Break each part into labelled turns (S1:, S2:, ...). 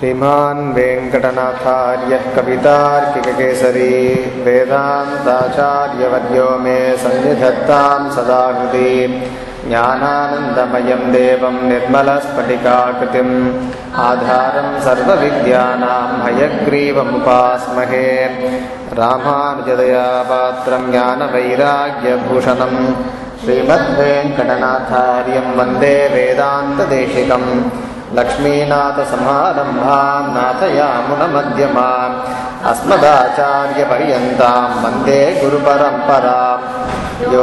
S1: श्रीमान् वेङ्कटनाथार्यः कवितार्किककेसरी वेदान्ताचार्यवर्यो मे सन्निधत्तां सदा हृदि ज्ञानानन्दमयं देवं निर्मलस्फटिकाकृतिम् आधारं सर्वविद्यानां हयग्रीवमुपास्महे रामानुजदया पात्रं ज्ञानवैराग्यभूषणम् श्रीमद्वेङ्कटनाथार्यं वन्दे वेदान्तदेशिकम् लक्ष्मीनाथसमारम्भां नाथयामुनमध्यमाम् अस्मदाचार्यपर्यन्तां वन्दे गुरुपरम्पराम् यो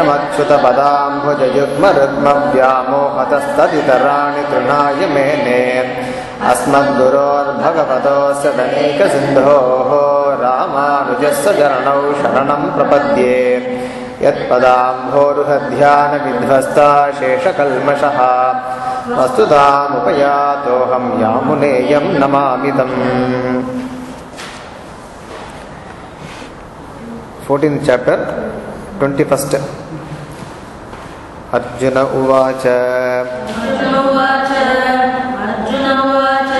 S1: नित्यमच्युतपदाम्भुजयुग्मरुग्मव्यामोहतस्तदितराणि तृणाय मेने अस्मद्गुरोर्भगवतोऽस्य दनैकसिन्धोः रामानुजस्य चरणौ शरणं प्रपद्ये यत्पदाम्भोरुहध्यानविध्वस्ता शेषकल्मषः वस्तुतामुपयातोऽहं यामुनेयं नमामितम् fourteenth chapter twenty first Arjuna उवाच
S2: अर्जुन उवाच अर्जुन उवाच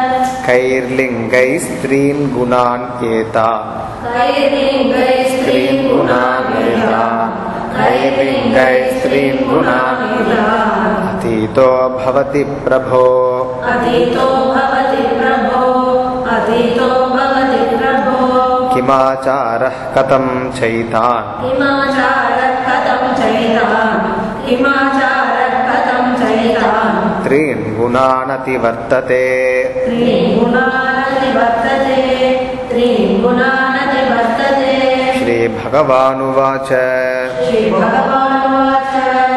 S1: कैर्लिङ्गैस्त्रीन् गुणान् एता
S2: कैर्लिङ्गैस्त्रीन् गुणान्विता
S1: कैर्लिङ्गैस्त्रीन् गुणान् अतीतो भवति प्रभो
S2: अतीतो भवति प्रभो अतीतो भवति प्रभो
S1: किमाचारः कथं चैतान्
S2: किमाचारः कथं चैतान् किमाचारः कथं चैतान्
S1: त्रीन् गुणानतिवर्तते
S2: त्रीन् गुणानतिवर्तते त्रीन् गुणानतिवर्तते
S1: श्रीभगवानुवाच
S2: श्रीभगवानुवाच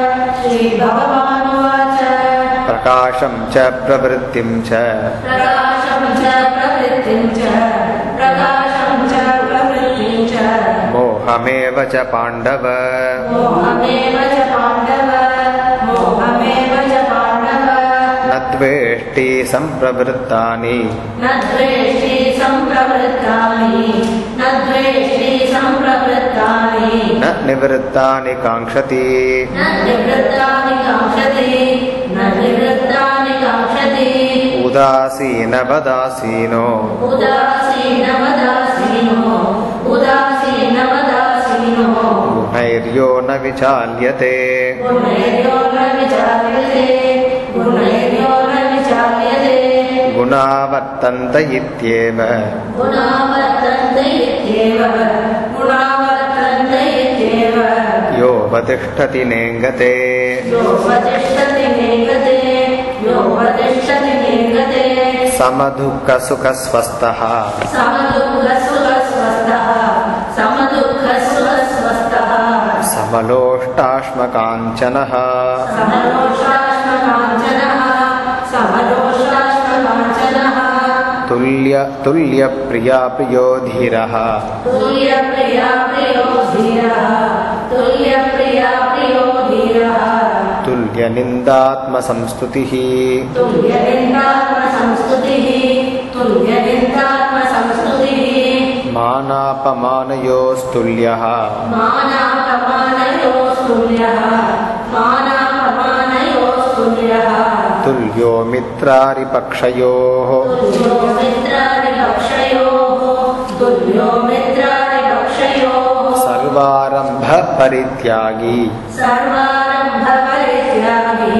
S2: श्रीभगवानुवाच
S1: प्रकाशं च प्रवृत्तिं च
S2: प्रकाशं च प्रवृत्तिं च प्रकाशं च प्रवृत्तिं च
S1: मोहमेव च पाण्डव
S2: मोहमेव च पाण्डव मोहमेव च पाण्डव
S1: न द्वेष्टि सम्प्रवृत्तानि
S2: न द्वेष्टि सम्प्रवृत्तानि न द्वेष्टि सम्प्रवृत्तानि
S1: न निवृत्तानि काङ्क्षति
S2: न निवृत्तानि काङ्क्षति न निवृत्तानि काङ्क्षति
S1: उदासीनवदासीनो
S2: उदासीनवदासीनो उदासीनवदासीनो
S1: गुणैर्यो न विचाल्यते
S2: गुणैर्यो न विचार्यते गुणैर्यो न विचार्यते
S1: गुणावर्तन्त इत्येव
S2: गुणावर्तन्त इत्येव गुणावर्तन्त इत्येव
S1: योपतिष्ठति नेङ्गते
S2: योपतिष्ठति नेङ्गते योपतिष्ठति नेङ्गते
S1: समदुःखसुखस्वस्थः
S2: समदुःखसुखस्वस्थः समदुःखसुखस्वस्थः
S1: समलोष्टाश्मकाञ्चनः
S2: समलोषाश्मकाञ्चनः समलोषाश्मकाञ्चनः
S1: तुल्य तुल्यप्रिया प्रियो धीरः
S2: तुल्यप्रिया प्रियो धीरः तुल्यप्रिया प्रियो धीरः
S1: तुल्यनिन्दात्मसंस्तुतिः
S2: तुल्यनिन्दात्मसंस्तुतिः तुल्यनिन्दात्मसंस्तुतिः
S1: मानापमानयोस्तुल्यः
S2: मानापमानयोस्तुल्यः मानापमानयोस्तुल्यः
S1: तुल्यो मित्रारिपक्षयोः
S2: तुल्यो मित्रादिपक्षयोः तुल्यो मित्रादिपक्षयोः
S1: सर्वारम्भपरित्यागी
S2: सर्वारम्भपरित्यागी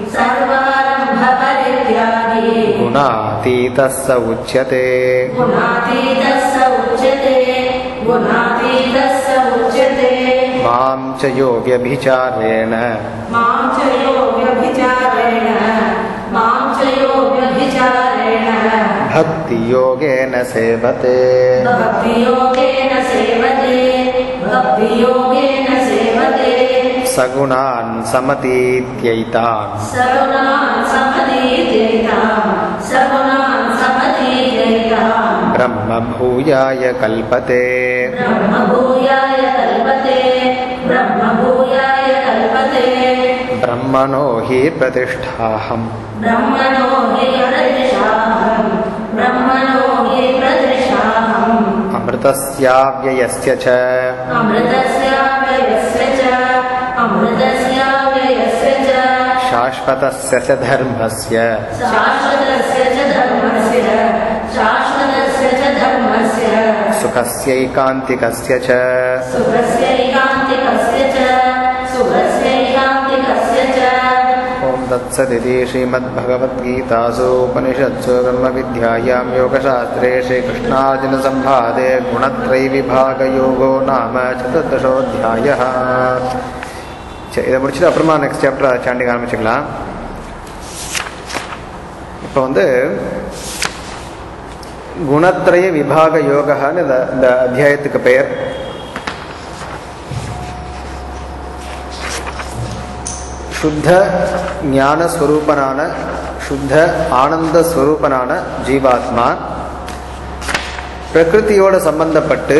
S2: सर्वारम्भपरित्यागी
S1: गुणातीतः स उच्यते
S2: गुणातीतः स उच्यते गुणातीतः स उच्यते
S1: मां च यो व्यभिचारेण
S2: मां च यो व्यभिचारेण मां च यो व्यभिचारेण
S1: भक्तियोगेन सेवते
S2: भक्तियोगेन सेवते भक्तियोगेन सेवते
S1: सगुणान् समतीत्यैतान्
S2: सगुणान् समतीत्यैतान् सगुणान् समतीत्यैतान्
S1: ब्रह्मभूयाय कल्पते
S2: ब्रह्मभूयाय कल्पते ब्रह्मभूयाय कल्पते
S1: ब्रह्मणो हि प्रतिष्ठाहम्
S2: ब्रह्मणो हि प्रदिशाहम् ब्रह्मणो हि प्रदिशाहम्
S1: अमृतस्याव्ययस्य च
S2: अमृतस्याव्ययस्य च अमृतस्याव्ययस्य च
S1: शाश्वतस्य च धर्मस्य
S2: शाश्वतस्य च धर्मस्य
S1: सुखस्यैकान्तिकस्य च
S2: सुखस्यैकान्तिकस्य च सुखस्यैकान्तिकस्य च
S1: ॐ तत्सदिति श्रीमद्भगवद्गीतासु उपनिषत्सु ब्रह्मविद्यायां योगशास्त्रे श्रीकृष्णार्जुनसंवादे गुणत्रयविभागयोगो नाम चतुर्दशोऽध्यायः சரி இதை முடிச்சுட்டு அப்புறமா நெக்ஸ்ட் சாப்டர் சாண்டிக ஆரம்பிச்சுக்கலாம் இப்போ வந்து குணத்ரய விபாக யோகான்னு இந்த இந்த அத்தியாயத்துக்கு பெயர் சுத்த ஞான ஸ்வரூபனான சுத்த ஆனந்த ஸ்வரூபனான ஜீவாத்மா பிரகிருதியோட சம்பந்தப்பட்டு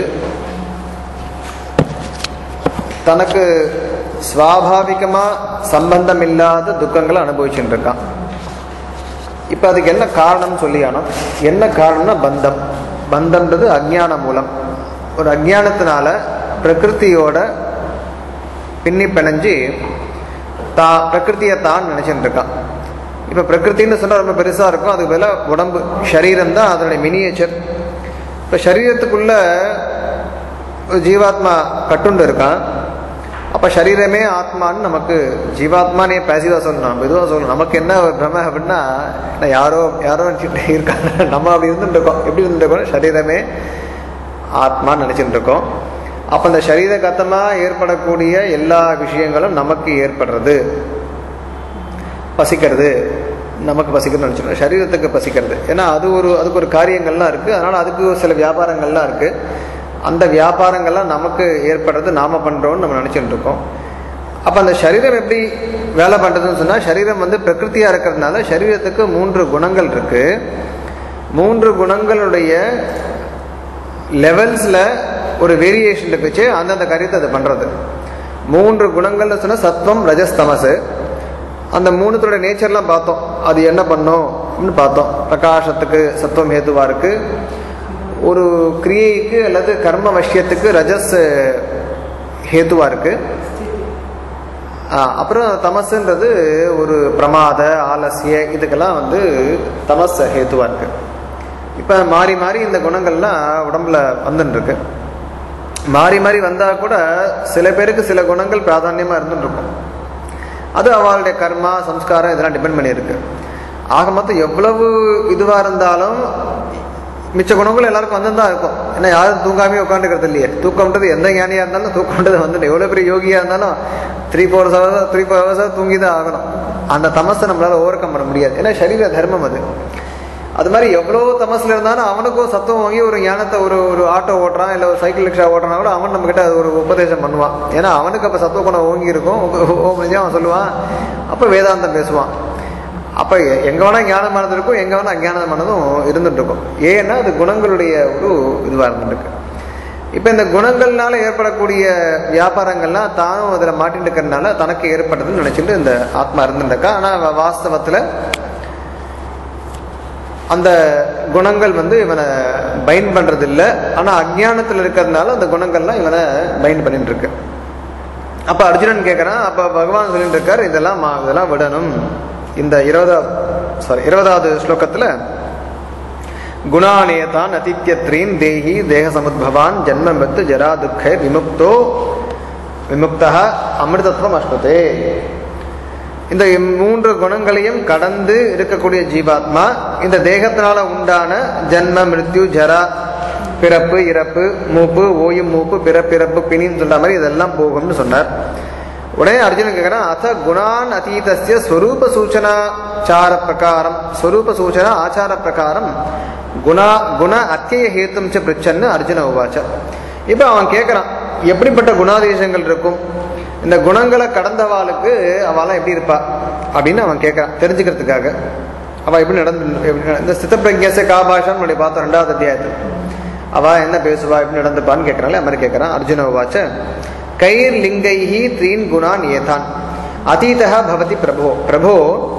S1: தனக்கு சுவாபாவிகமா சம்பந்தம் இல்லாத துக்கங்களை அனுபவிச்சுட்டு இருக்கான் இப்போ அதுக்கு என்ன காரணம் சொல்லியானோம் என்ன காரணம்னா பந்தம் பந்தம்ன்றது அஜ்ஞான மூலம் ஒரு அஜ்ஞானத்தினால பிரகிருதியோட பின்னி பிணைஞ்சு தா பிரகிருதியை தான் நினைச்சுட்டு இருக்கான் இப்போ பிரகிருத்தின்னு சொன்னால் ரொம்ப பெருசாக இருக்கும் அதுக்கு பதிலாக உடம்பு சரீரம் தான் அதனுடைய மினியேச்சர் இப்போ சரீரத்துக்குள்ள ஒரு ஜீவாத்மா கட்டுண்டு இருக்கான் அப்போ சரீரமே ஆத்மான்னு நமக்கு ஜீவாத்மானே பேசிவாக சொல்லணும் மெதுவாக சொல்லணும் நமக்கு என்ன ஒரு பிரம அப்படின்னா நான் யாரோ யாரோ நினச்சிட்டு இருக்காங்க நம்ம அப்படி இருந்துட்டு இருக்கோம் எப்படி இருந்துட்டு இருக்கோம் சரீரமே ஆத்மான்னு நினச்சிட்டு இருக்கோம் அப்போ அந்த சரீரகத்தமாக ஏற்படக்கூடிய எல்லா விஷயங்களும் நமக்கு ஏற்படுறது பசிக்கிறது நமக்கு பசிக்கிறது நினச்சிக்கணும் சரீரத்துக்கு பசிக்கிறது ஏன்னா அது ஒரு அதுக்கு ஒரு காரியங்கள்லாம் இருக்குது அதனால் அதுக்கு சில வியாபாரங்கள்லாம் இருக்குது அந்த வியாபாரங்கள்லாம் நமக்கு ஏற்படுறது நாம் பண்ணுறோம்னு நம்ம நினச்சிட்டு இருக்கோம் அப்போ அந்த சரீரம் எப்படி வேலை பண்ணுறதுன்னு சொன்னால் சரீரம் வந்து பிரகிருத்தியாக இருக்கிறதுனால சரீரத்துக்கு மூன்று குணங்கள் இருக்குது மூன்று குணங்களுடைய லெவல்ஸில் ஒரு வேரியேஷன் இருக்குச்சு அந்தந்த காரியத்தை அது பண்ணுறது மூன்று குணங்கள்னு சொன்னால் சத்வம் ரஜஸ் தமசு அந்த மூணுத்தோட நேச்சர்லாம் பார்த்தோம் அது என்ன பண்ணும் அப்படின்னு பார்த்தோம் பிரகாசத்துக்கு சத்துவம் ஹேதுவாக இருக்குது ஒரு கிரியைக்கு அல்லது கர்ம வஷ்யத்துக்கு ரஜஸ் ஹேத்துவா இருக்கு அப்புறம் தமசுன்றது ஒரு பிரமாத ஆலசிய இதுக்கெல்லாம் வந்து தமஸ் ஹேத்துவா இருக்கு இப்போ மாறி மாறி இந்த குணங்கள்லாம் உடம்புல வந்துட்டு இருக்கு மாறி மாறி வந்தால் கூட சில பேருக்கு சில குணங்கள் பிராதானியமாக இருந்துட்டு இருக்கும் அது அவளுடைய கர்மா சம்ஸ்காரம் இதெல்லாம் டிபெண்ட் பண்ணியிருக்கு ஆக மொத்தம் எவ்வளவு இதுவாக இருந்தாலும் மிச்ச குணங்கள் எல்லாருக்கும் வந்து தான் இருக்கும் ஏன்னா யாரும் தூங்காமே உட்காந்துக்கிறது இல்லையே தூக்கம்ன்றது எந்த ஞானியாக இருந்தாலும் தூக்கம்ன்றது வந்துட்டு எவ்வளோ பெரிய யோகியாக இருந்தாலும் three four hours three four ஹவர்ஸாக தூங்கி தான் ஆகணும் அந்த தமஸை நம்மளால் ஓவர் கம் பண்ண முடியாது ஏன்னா சரீர தர்மம் அது அது மாதிரி எவ்வளோ தமஸில் இருந்தாலும் அவனுக்கும் சத்தம் வாங்கி ஒரு ஞானத்தை ஒரு ஒரு ஆட்டோ ஓட்டுறான் இல்லை ஒரு சைக்கிள் ரிக்ஷா ஓட்டுறான் கூட அவன் நம்மக்கிட்ட அது ஒரு உபதேசம் பண்ணுவான் ஏன்னா அவனுக்கு அப்போ சத்துவ குணம் ஓங்கி இருக்கும் அவன் சொல்லுவான் அப்போ வேதாந்தம் பேசுவான் அப்போ எங்கே வேணால் ஞானமானது இருக்கும் எங்கே வேணால் அஞ்ஞானமானதும் இருந்துட்டு இருக்கும் ஏன்னா அது குணங்களுடைய ஒரு இதுவாக இருந்துருக்கு இப்போ இந்த குணங்கள்னால ஏற்படக்கூடிய வியாபாரங்கள்லாம் தானும் அதில் மாட்டிட்டு இருக்கிறதுனால தனக்கு ஏற்பட்டதுன்னு நினச்சிட்டு இந்த ஆத்மா இருந்துருக்கா ஆனால் வாஸ்தவத்தில் அந்த குணங்கள் வந்து இவனை பைண்ட் பண்ணுறது இல்லை ஆனால் அஜ்ஞானத்தில் இருக்கிறதுனால அந்த குணங்கள்லாம் இவனை பைண்ட் பண்ணிட்டு இருக்கு அப்போ அர்ஜுனன் கேட்குறான் அப்போ பகவான் சொல்லிட்டு இருக்கார் இதெல்லாம் இதெல்லாம் விடணும் இந்த இருபதாவது சாரி இருபதாவது ஸ்லோகத்தில் குணானேதான் அதித்யத்ரீன் தேகி தேக சமுத்பவான் ஜென்ம மிருத்து ஜரா துக்க விமுக்தோ விமுக்தா அமிர்தத்துவம் அஷ்ணுதே இந்த மூன்று குணங்களையும் கடந்து இருக்கக்கூடிய ஜீவாத்மா இந்த தேகத்தினால உண்டான ஜென்ம மிருத்யு ஜரா பிறப்பு இறப்பு மூப்பு ஓயும் மூப்பு பிறப்பிறப்பு பிணின்னு சொல்ற மாதிரி இதெல்லாம் போகும்னு சொன்னார் உடனே அர்ஜுனன் கேட்கிறான் அத்த குணான் அதீதஸ்ய ஸ்வரூப சூச்சனாச்சார பிரகாரம் ஸ்வரூப சூச்சனா ஆச்சார பிரகாரம் குணா குண அத்திய ஹேத்தும் ச பிரிச்சன்னு அர்ஜுன உவாச்ச இப்போ அவன் கேட்குறான் எப்படிப்பட்ட குணாதேசங்கள் இருக்கும் இந்த குணங்களை கடந்தவாளுக்கு அவளாம் எப்படி இருப்பா அப்படின்னு அவன் கேட்குறான் தெரிஞ்சுக்கிறதுக்காக அவள் எப்படி நடந்து இந்த ஸ்தித பிரஜேச காபாஷம் நம்முடைய பார்த்தோம் ரெண்டாவது அத்தியாயத்தில் அவள் என்ன பேசுவா எப்படி நடந்துப்பான்னு கேட்குறாங்களே அது மாதிரி கேட்குறான் அர்ஜுன உவாச்ச கைர் லிங்கைஹி த்ரீன் குணான் ஏதான் அதீதः भवति प्रभो प्रभो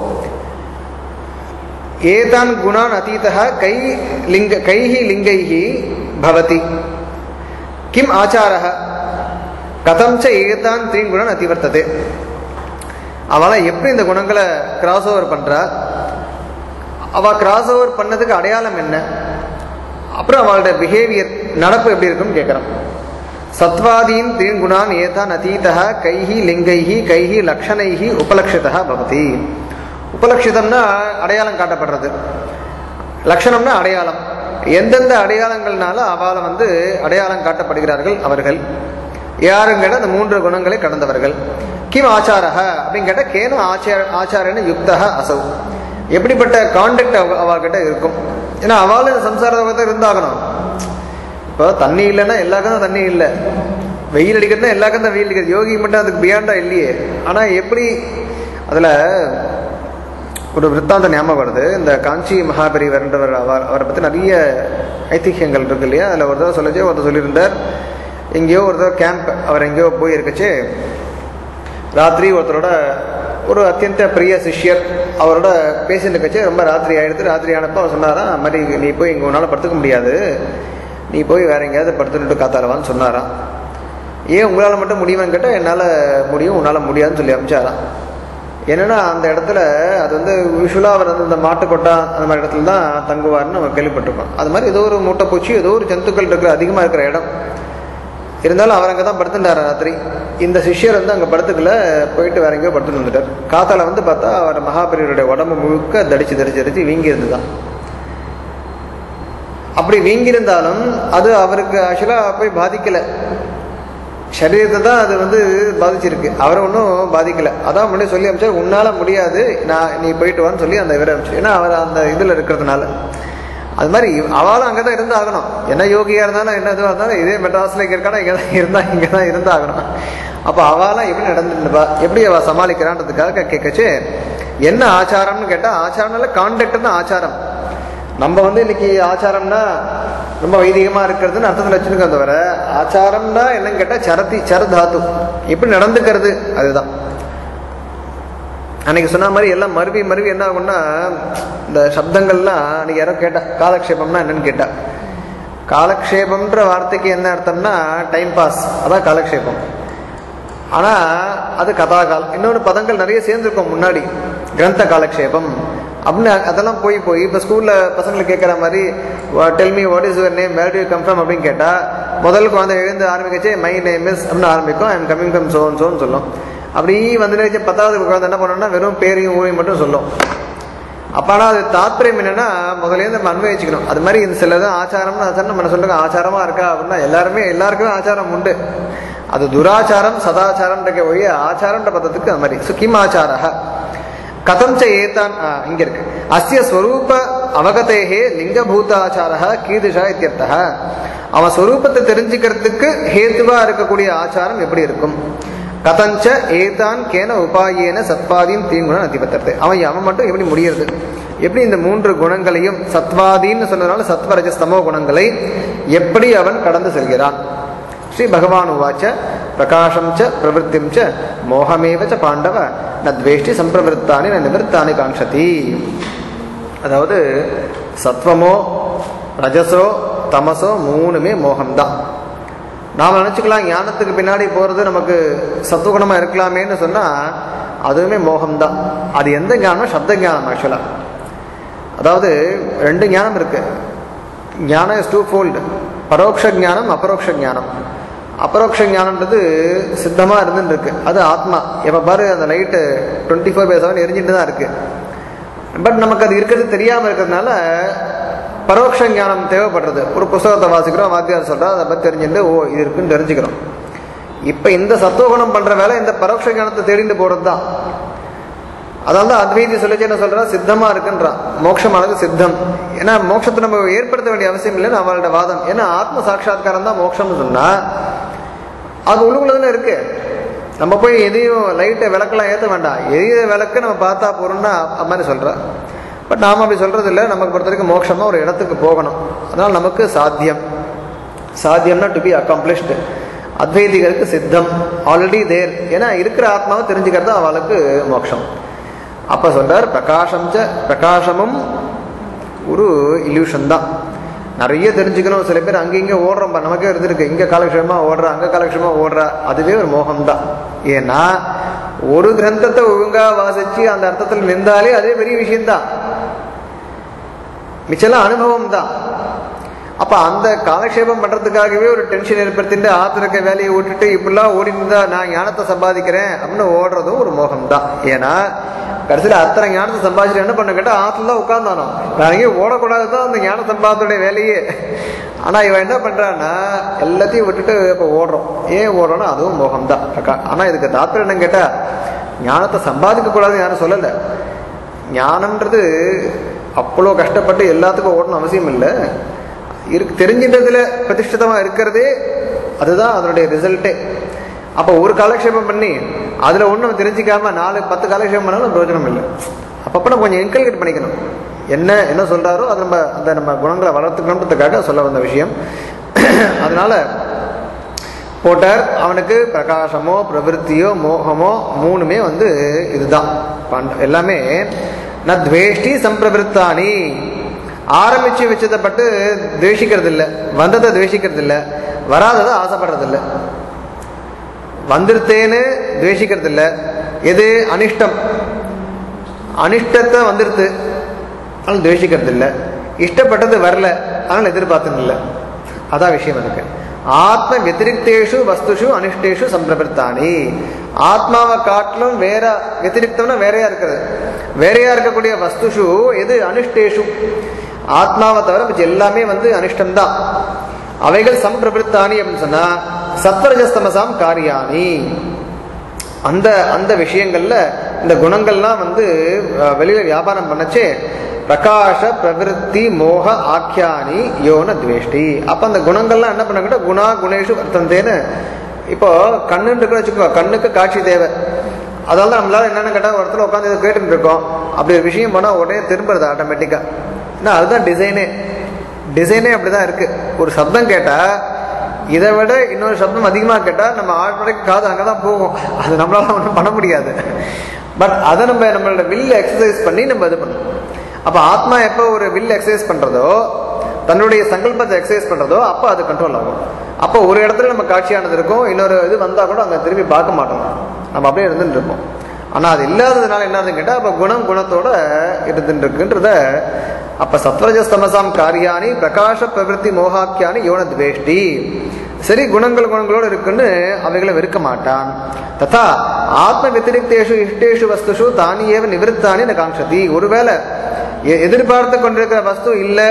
S1: एतान् गुणान् अतीतः कै लिङ्ग कैः लिङ्गैः भवति किम् आचारः கதம் ச ஏதான் த்ரீன் குணன் அதிவர்த்தது அவளை எப்படி இந்த குணங்களை கிராஸ் ஓவர் பண்ணுறா அவள் கிராஸ் ஓவர் பண்ணதுக்கு அடையாளம் என்ன அப்புறம் அவளுடைய பிஹேவியர் நடப்பு எப்படி இருக்குன்னு கேட்குறான் சத்வாதீன் தீங்குணான் ஏதான் அதீதः கைஹி லிங்கைஹி கைஹி லக்ஷணைஹி உபலட்சிதா பவதி உபலட்சிதம்னா அடையாளம் காட்டப்படுறது லக்ஷணம்னா அடையாளம் எந்தெந்த அடையாளங்கள்னால அவளை வந்து அடையாளம் காட்டப்படுகிறார்கள் அவர்கள் யாருன்னு கேட்டால் அந்த மூன்று குணங்களை கடந்தவர்கள் கிம் ஆச்சாரக அப்படின்னு கேட்டால் கேன ஆச்சார ஆச்சாரன்னு யுக்தக அசௌ எப்படிப்பட்ட காண்டக்ட் அவ அவகிட்ட இருக்கும் ஏன்னா அவளும் இந்த சம்சார லோகத்தில் இருந்தாகணும் இப்போ தண்ணி இல்லைன்னா எல்லாருக்கும் தான் தண்ணி இல்லை வெயில் அடிக்கிறதுனா எல்லாருக்கும் தான் வெயில் அடிக்கிறது யோகி மட்டும் அதுக்கு பியாண்டா இல்லையே ஆனால் எப்படி அதில் ஒரு விற்த்தாந்த ஞாபகம் வருது இந்த காஞ்சி மகாபெரிவர்ன்றவர் அவர் அவரை பற்றி நிறைய ஐதிஹ்யங்கள் இருக்கு இல்லையா அதில் ஒரு தடவை சொல்லச்சே ஒருத்தர் சொல்லியிருந்தார் எங்கேயோ ஒரு தடவை கேம்ப் அவர் எங்கேயோ போயிருக்கச்சு ராத்திரி ஒருத்தரோட ஒரு அத்தியந்த பிரிய சிஷ்யர் அவரோட பேசிட்டு இருக்கச்சு ரொம்ப ராத்திரி ஆயிடுத்து ராத்திரி ஆனப்போ அவர் சொன்னாராம் "அது மாதிரி நீ போய் இங்கே உன்னால் படுத்துக்க முடியாது நீ போய் வேற எங்கேயாவது படுத்துட்டு காத்தாரவான்னு சொன்னாராம் ஏன் உங்களால் மட்டும் முடியுமான்னு கேட்டால் என்னால் முடியும் உன்னால் முடியாதுன்னு சொல்லி அமிச்சாராம் என்னன்னா அந்த இடத்துல அது வந்து யூஸ்வலாக அவர் வந்து இந்த மாட்டுக்கொட்டா அந்த மாதிரி இடத்துல தான் தங்குவார்னு நம்ம கேள்விப்பட்டிருக்கோம் அது மாதிரி ஏதோ ஒரு மூட்டைப்பூச்சி ஏதோ ஒரு ஜந்துக்கள் இருக்கிற அதிகமாக இருக்கிற இடம் இருந்தாலும் அவர் அங்கே தான் படுத்துட்டார் ராத்திரி இந்த சிஷ்யர் வந்து அங்கே படுத்துக்கல போயிட்டு வேற எங்கேயோ படுத்துட்டு வந்துட்டார் காத்தால வந்து பார்த்தா அவர் மகாபெரியருடைய உடம்பு முழுக்க தடிச்சு தடிச்சு தடிச்சு வீங்கி இருந்துதான் அப்படி வீங்கியிருந்தாலும் அது அவருக்கு ஆக்சுவலாக போய் பாதிக்கலை சரீரத்தை தான் அது வந்து பாதிச்சிருக்கு அவரை ஒன்றும் பாதிக்கல அதான் முன்னாடி சொல்லி அமிச்சார் உன்னால முடியாது நான் நீ போயிட்டு வான்னு சொல்லி அந்த இவரை அமிச்சு ஏன்னா அவர் அந்த இதில் இருக்கிறதுனால அது மாதிரி அவளும் அங்கே தான் இருந்து ஆகணும் என்ன யோகியா இருந்தாலும் என்ன இதுவாக இருந்தாலும் இதே மெட்ராஸில் இங்கே இருக்கானா இங்கே தான் இருந்தா இங்கே தான் இருந்தாகணும் அப்போ அவளாம் எப்படி நடந்துருப்பா எப்படி அவள் சமாளிக்கிறான்றதுக்காக கேட்கச்சு என்ன ஆச்சாரம்னு கேட்டால் ஆச்சாரம்னால கான்டக்ட் தான் ஆச்சாரம் நம்ம வந்து இன்னைக்கு ஆச்சாரம்னா ரொம்ப வைதிகமாக இருக்கிறதுன்னு அர்த்தத்தில் வச்சுருக்கோம் தவிர ஆச்சாரம்னா என்னன்னு கேட்டால் சரதி சரதாத்து எப்படி நடந்துக்கிறது அதுதான் அன்னைக்கு சொன்ன மாதிரி எல்லாம் மருவி மருவி என்ன ஆகும்னா இந்த சப்தங்கள்லாம் அன்னைக்கு யாரோ கேட்டா காலக்ஷேபம்னா என்னன்னு கேட்டா காலக்ஷேபம்ன்ற வார்த்தைக்கு என்ன அர்த்தம்னா டைம் பாஸ் அதான் காலக்ஷேபம் ஆனால் அது கதாகால் இன்னொரு பதங்கள் நிறைய சேர்ந்துருக்கும் முன்னாடி கிரந்த காலக்ஷேபம் அப்படின்னு அதெல்லாம் போய் போய் இப்போ ஸ்கூலில் பசங்களை கேட்குற மாதிரி tell me what is your name where to confirm அப்படின்னு கேட்டால் முதல் குழந்தை எழுந்து ஆரம்பிக்கச்சே மை நேம் இஸ் அப்படின்னு ஆரம்பிக்கும் ஐ எம் கமிங் ஃப்ரம் சோன் சோன்னு சொல்லும் அப்படி வந்துட்டு பத்தாவது குழந்தை என்ன பண்ணணும்னா வெறும் பேரையும் ஊரையும் மட்டும் சொல்லும் அப்போ ஆனால் அது தாத்பரியம் என்னன்னா முதலேருந்து நம்ம அன்வயிச்சுக்கணும் அது மாதிரி இந்த சில தான் ஆச்சாரம்னு ஆச்சாரம் நம்ம சொல்லுங்க ஆச்சாரமாக இருக்கா அப்படின்னா எல்லாருமே எல்லாருக்குமே ஆச்சாரம் உண்டு அது துராச்சாரம் சதாச்சாரம் இருக்க ஒழிய ஆச்சாரம்ன்ற பதத்துக்கு அது மாதிரி சு கிம் ஆச்சாரா கதம் ச ஏதான் ஆ, இங்க இருக்கு அஸ்ய ஸ்வரூப அவகதேகே லிங்கபூதாச்சாரா கீதுஷா இத்தியர்த்தः அவன் ஸ்வரூபத்தை தெரிஞ்சுக்கிறதுக்கு ஹேத்துவா இருக்கக்கூடிய ஆச்சாரம் எப்படி இருக்கும் கதஞ்ச ஏதான் கேன உபாயேன சத்வாதீன் தீங்குணம் அதிபத்தது அவன் அவன் மட்டும் எப்படி முடியறது எப்படி இந்த மூன்று குணங்களையும் சத்வாதீன்னு சொன்னதுனால சத்வரஜஸ்தமோ குணங்களை எப்படி அவன் கடந்து செல்கிறான் ஸ்ரீ பகவான் உவாச்ச பிரகாஷம் ச பிரவருத்திம் ச மோகமேவ ச பாண்டவ ந துவேஷ்டி சம்பிரவருத்தானி ந நிவர்த்தானி காங்ஷதி அதாவது சத்வமோ ரஜசோ தமசோ மூணுமே மோகம்தான் நாம் நினச்சிக்கலாம் ஞானத்துக்கு பின்னாடி போகிறது நமக்கு சத்துவகுணமாக இருக்கலாமேன்னு சொன்னால் அதுவுமே மோகம்தான் அது எந்த ஞானம் சப்த ஞானம் ஆக்சுவலாக அதாவது ரெண்டு ஞானம் இருக்கு ஞானம் இஸ் டூ ஃபோல்டு பரோட்ச ஞானம் அபரோக்ஷ ஞானம் அபரோக்ஷ ஞானம்ன்றது சித்தமாக இருந்துன்னு இருக்கு அது ஆத்மா எப்போ பாரு அந்த light twenty four by seven எரிஞ்சுட்டு தான் இருக்கு பட் நமக்கு அது இருக்கிறது தெரியாமல் இருக்கிறதுனால பரோட்ச ஞானம் தேவைப்படுறது ஒரு புஸ்தகத்தை வாசிக்கிறோம் வாத்தியார் சொல்கிறா அதை பற்றி தெரிஞ்சுட்டு ஓ இது இருக்குன்னு தெரிஞ்சுக்கிறோம் இப்போ இந்த சத்துவகுணம் பண்ணுற வேலை இந்த பரோட்ச ஞானத்தை தேடிட்டு போகிறது தான் அதனால தான் அத்வைதி சொல்லிச்சு என்ன சொல்றா சித்தமா இருக்குன்றான் மோட்சமானது சித்தம் ஏன்னா மோட்சத்தை நம்ம ஏற்படுத்த வேண்டிய அவசியம் இல்லைன்னு அவளோட வாதம் ஏன்னா ஆத்ம சாட்சா்காரம் தான் மோட்சம்னு சொன்னா அது உள்ளுக்குள்ள தானே இருக்கு நம்ம போய் எதையும் லைட்டை விளக்கெல்லாம் ஏற்ற வேண்டாம் எரிய விளக்கு நம்ம பார்த்தா போறோம்னா அது மாதிரி சொல்றா பட் நாம அப்படி சொல்றது இல்லை நமக்கு பொறுத்த வரைக்கும் மோட்சமா ஒரு இடத்துக்கு போகணும் அதனால நமக்கு சாத்தியம் சாத்தியம்னா டு பி அக்காம்ப்ளிஷ்டு அத்வைதிகளுக்கு சித்தம் ஆல்ரெடி தேர் ஏன்னா இருக்கிற ஆத்மாவை தெரிஞ்சுக்கிறது அவளுக்கு மோட்சம் அப்ப சொல்றார் பிரகாஷம் ச பிரகாசமும் ஒரு இல்யூஷன் தான் நிறைய தெரிஞ்சுக்கணும் சில பேர் அங்கே இங்கே ஓடுறோம் நமக்கே இருந்திருக்கு இங்கே காலக்ஷேமா ஓடுறா அங்கே காலக்ஷேமா ஓடுறா அதுவே ஒரு மோகம் தான் ஏன்னா ஒரு கிரந்தத்தை ஒழுங்கா வாசிச்சு அந்த அர்த்தத்தில் நின்றாலே அதே பெரிய விஷயம்தான் மிச்செல்லாம் அனுபவம் தான் அப்ப அந்த காலக்ஷேபம் பண்றதுக்காகவே ஒரு டென்ஷன் ஏற்படுத்திட்டு ஆத்திரக்க வேலையை விட்டுட்டு இப்படிலாம் ஓடி இருந்தா நான் ஞானத்தை சம்பாதிக்கிறேன் அப்படின்னு ஓடுறதும் ஒரு மோகம் தான் ஏன்னா கடைசியில் அத்தனை ஞானத்தை சம்பாதிச்சுட்டு என்ன பண்ண கேட்டா ஆத்துல தான் உட்கார்ந்தானோ நான் எங்கேயும் ஓடக்கூடாது தான் அந்த ஞான சம்பாதத்துடைய வேலையே ஆனா இவன் என்ன பண்றான்னா எல்லாத்தையும் விட்டுட்டு இப்ப ஓடுறோம் ஏன் ஓடுறோம்னா அதுவும் மோகம் தான் ஆனா இதுக்கு தாத்திரம் என்ன கேட்டா ஞானத்தை சம்பாதிக்க கூடாதுன்னு யாரும் சொல்லல ஞானம்ன்றது அவ்வளோ கஷ்டப்பட்டு எல்லாத்துக்கும் ஓடணும் அவசியம் இல்லை இருக்கு தெரிஞ்சின்றதுல பிரதிஷ்டிதமா இருக்கிறதே அதுதான் அதனுடைய ரிசல்ட்டே அப்போ ஒரு காலக்ஷேபம் பண்ணி அதுல ஒன்றும் தெரிஞ்சிக்காம நாலு பத்து காலக்ஷேபம் பண்ணாலும் பிரயோஜனம் இல்லை அப்பப்போ நம்ம கொஞ்சம் இன்கல்கேட் பண்ணிக்கணும் என்ன என்ன சொல்றாரோ அது நம்ம அந்த நம்ம குணங்களை வளர்த்துக்கணுன்றதுக்காக சொல்ல வந்த விஷயம் அதனால போட்டார் அவனுக்கு பிரகாசமோ பிரவருத்தியோ மோகமோ மூணுமே வந்து இதுதான் பண்ட- எல்லாமே ந துவேஷ்டி சம்பிரவருத்தானி ஆரம்பிச்சு வச்சதை பட்டு துவேஷிக்கிறது இல்லை வந்ததை துவேஷிக்கிறது இல்லை வராததை ஆசைப்படுறது இல்லை வந்திருத்தேன்னு துவேஷிக்கிறது இல்லை எது அனிஷ்டம் அனிஷ்டத்தை வந்துருது அதனால துவேஷிக்கிறது இல்லை இஷ்டப்பட்டது வரல அதனால எதிர்பார்த்துன்னு இல்லை அதான் விஷயம் எனக்கு ஆத்ம வத்திரிக்தேஷு வஸ்துஷு அனிஷ்டேஷு சம்பிரவர்த்தானி ஆத்மாவை காட்டிலும் வேற வத்திரிக்தம்னா வேறையா இருக்கிறது வேறையா இருக்கக்கூடிய வஸ்துஷு எது அனிஷ்டேஷு ஆத்மாவை தவிர மிச்சம் எல்லாமே வந்து அனிஷ்டம் தான் அவைகள் சம்பிரவருத்தானி அப்படின்னு சொன்னா சத்வரஜஸ்தமசாம் காரியானி அந்த அந்த விஷயங்கள்ல இந்த குணங்கள்லாம் வந்து அஹ், வெளியில வியாபாரம் பண்ணச்சே பிரகாஷ பிரவிற்த்தி மோக ஆக்கியானி யோன துவேஷ்டி அப்ப அந்த குணங்கள்லாம் என்ன பண்ண குணா குணேஷு வர்த்தந்தேன்னு இப்போ கண்ணுன்னு இருக்குன்னு வச்சுக்கோ கண்ணுக்கு காட்சி தேவை அதனால நம்மளால என்னென்ன கேட்டால் ஒரு இடத்துல உட்காந்து இதை கேட்டுட்டு இருக்கோம் அப்படி ஒரு விஷயம் பண்ணால் உடனே திரும்புறது ஆட்டோமேட்டிக்கா ஏன்னா அதுதான் டிசைனே டிசைனே அப்படிதான் இருக்கு ஒரு சப்தம் கேட்டா இதை விட இன்னொரு சப்தம் அதிகமாக கேட்டால் நம்ம ஆட்டோமேட்டிக் காது அங்கே தான் போகும் அது நம்மளால ஒன்றும் பண்ண முடியாது பட் அதை நம்ம நம்மளோட வில் எக்ஸசைஸ் பண்ணி நம்ம இது பண்ணணும் அப்போ ஆத்மா எப்போ ஒரு வில் எக்ஸசைஸ் பண்ணுறதோ தன்னுடைய சங்கல்பத்தை எக்ஸசைஸ் பண்ணுறதோ அப்போ அது கண்ட்ரோல் ஆகும் அப்போ ஒரு இடத்துல நம்ம காட்சியானது இருக்கும் இன்னொரு இது வந்தால் கூட அங்கே திரும்பி பார்க்க மாட்டோம் நம்ம அப்படியே இருந்துட்டு இருப்போம் ஆனால் அது இல்லாததுனால என்னதுன்னு கேட்டால் அப்போ குணம் குணத்தோட இருந்துட்டு இருக்குன்றத அப்ப சத்வரஜஸ்தமசாம் காரியானி பிரகாஷ பிரவருத்தி மோகாக்கியானி யோன துவேஷ்டி சரி குணங்கள் குணங்களோடு இருக்குன்னு அவைகளை வெறுக்க மாட்டான் ததா ஆத்ம வத்திரிக்தேஷு இஷ்டேஷு வஸ்துஷு தானி ஏவ நிவிருத்தானி ந காங்ஷதி ஒருவேளை எ- எதிர்பார்த்து கொண்டிருக்கிற வஸ்து இல்லை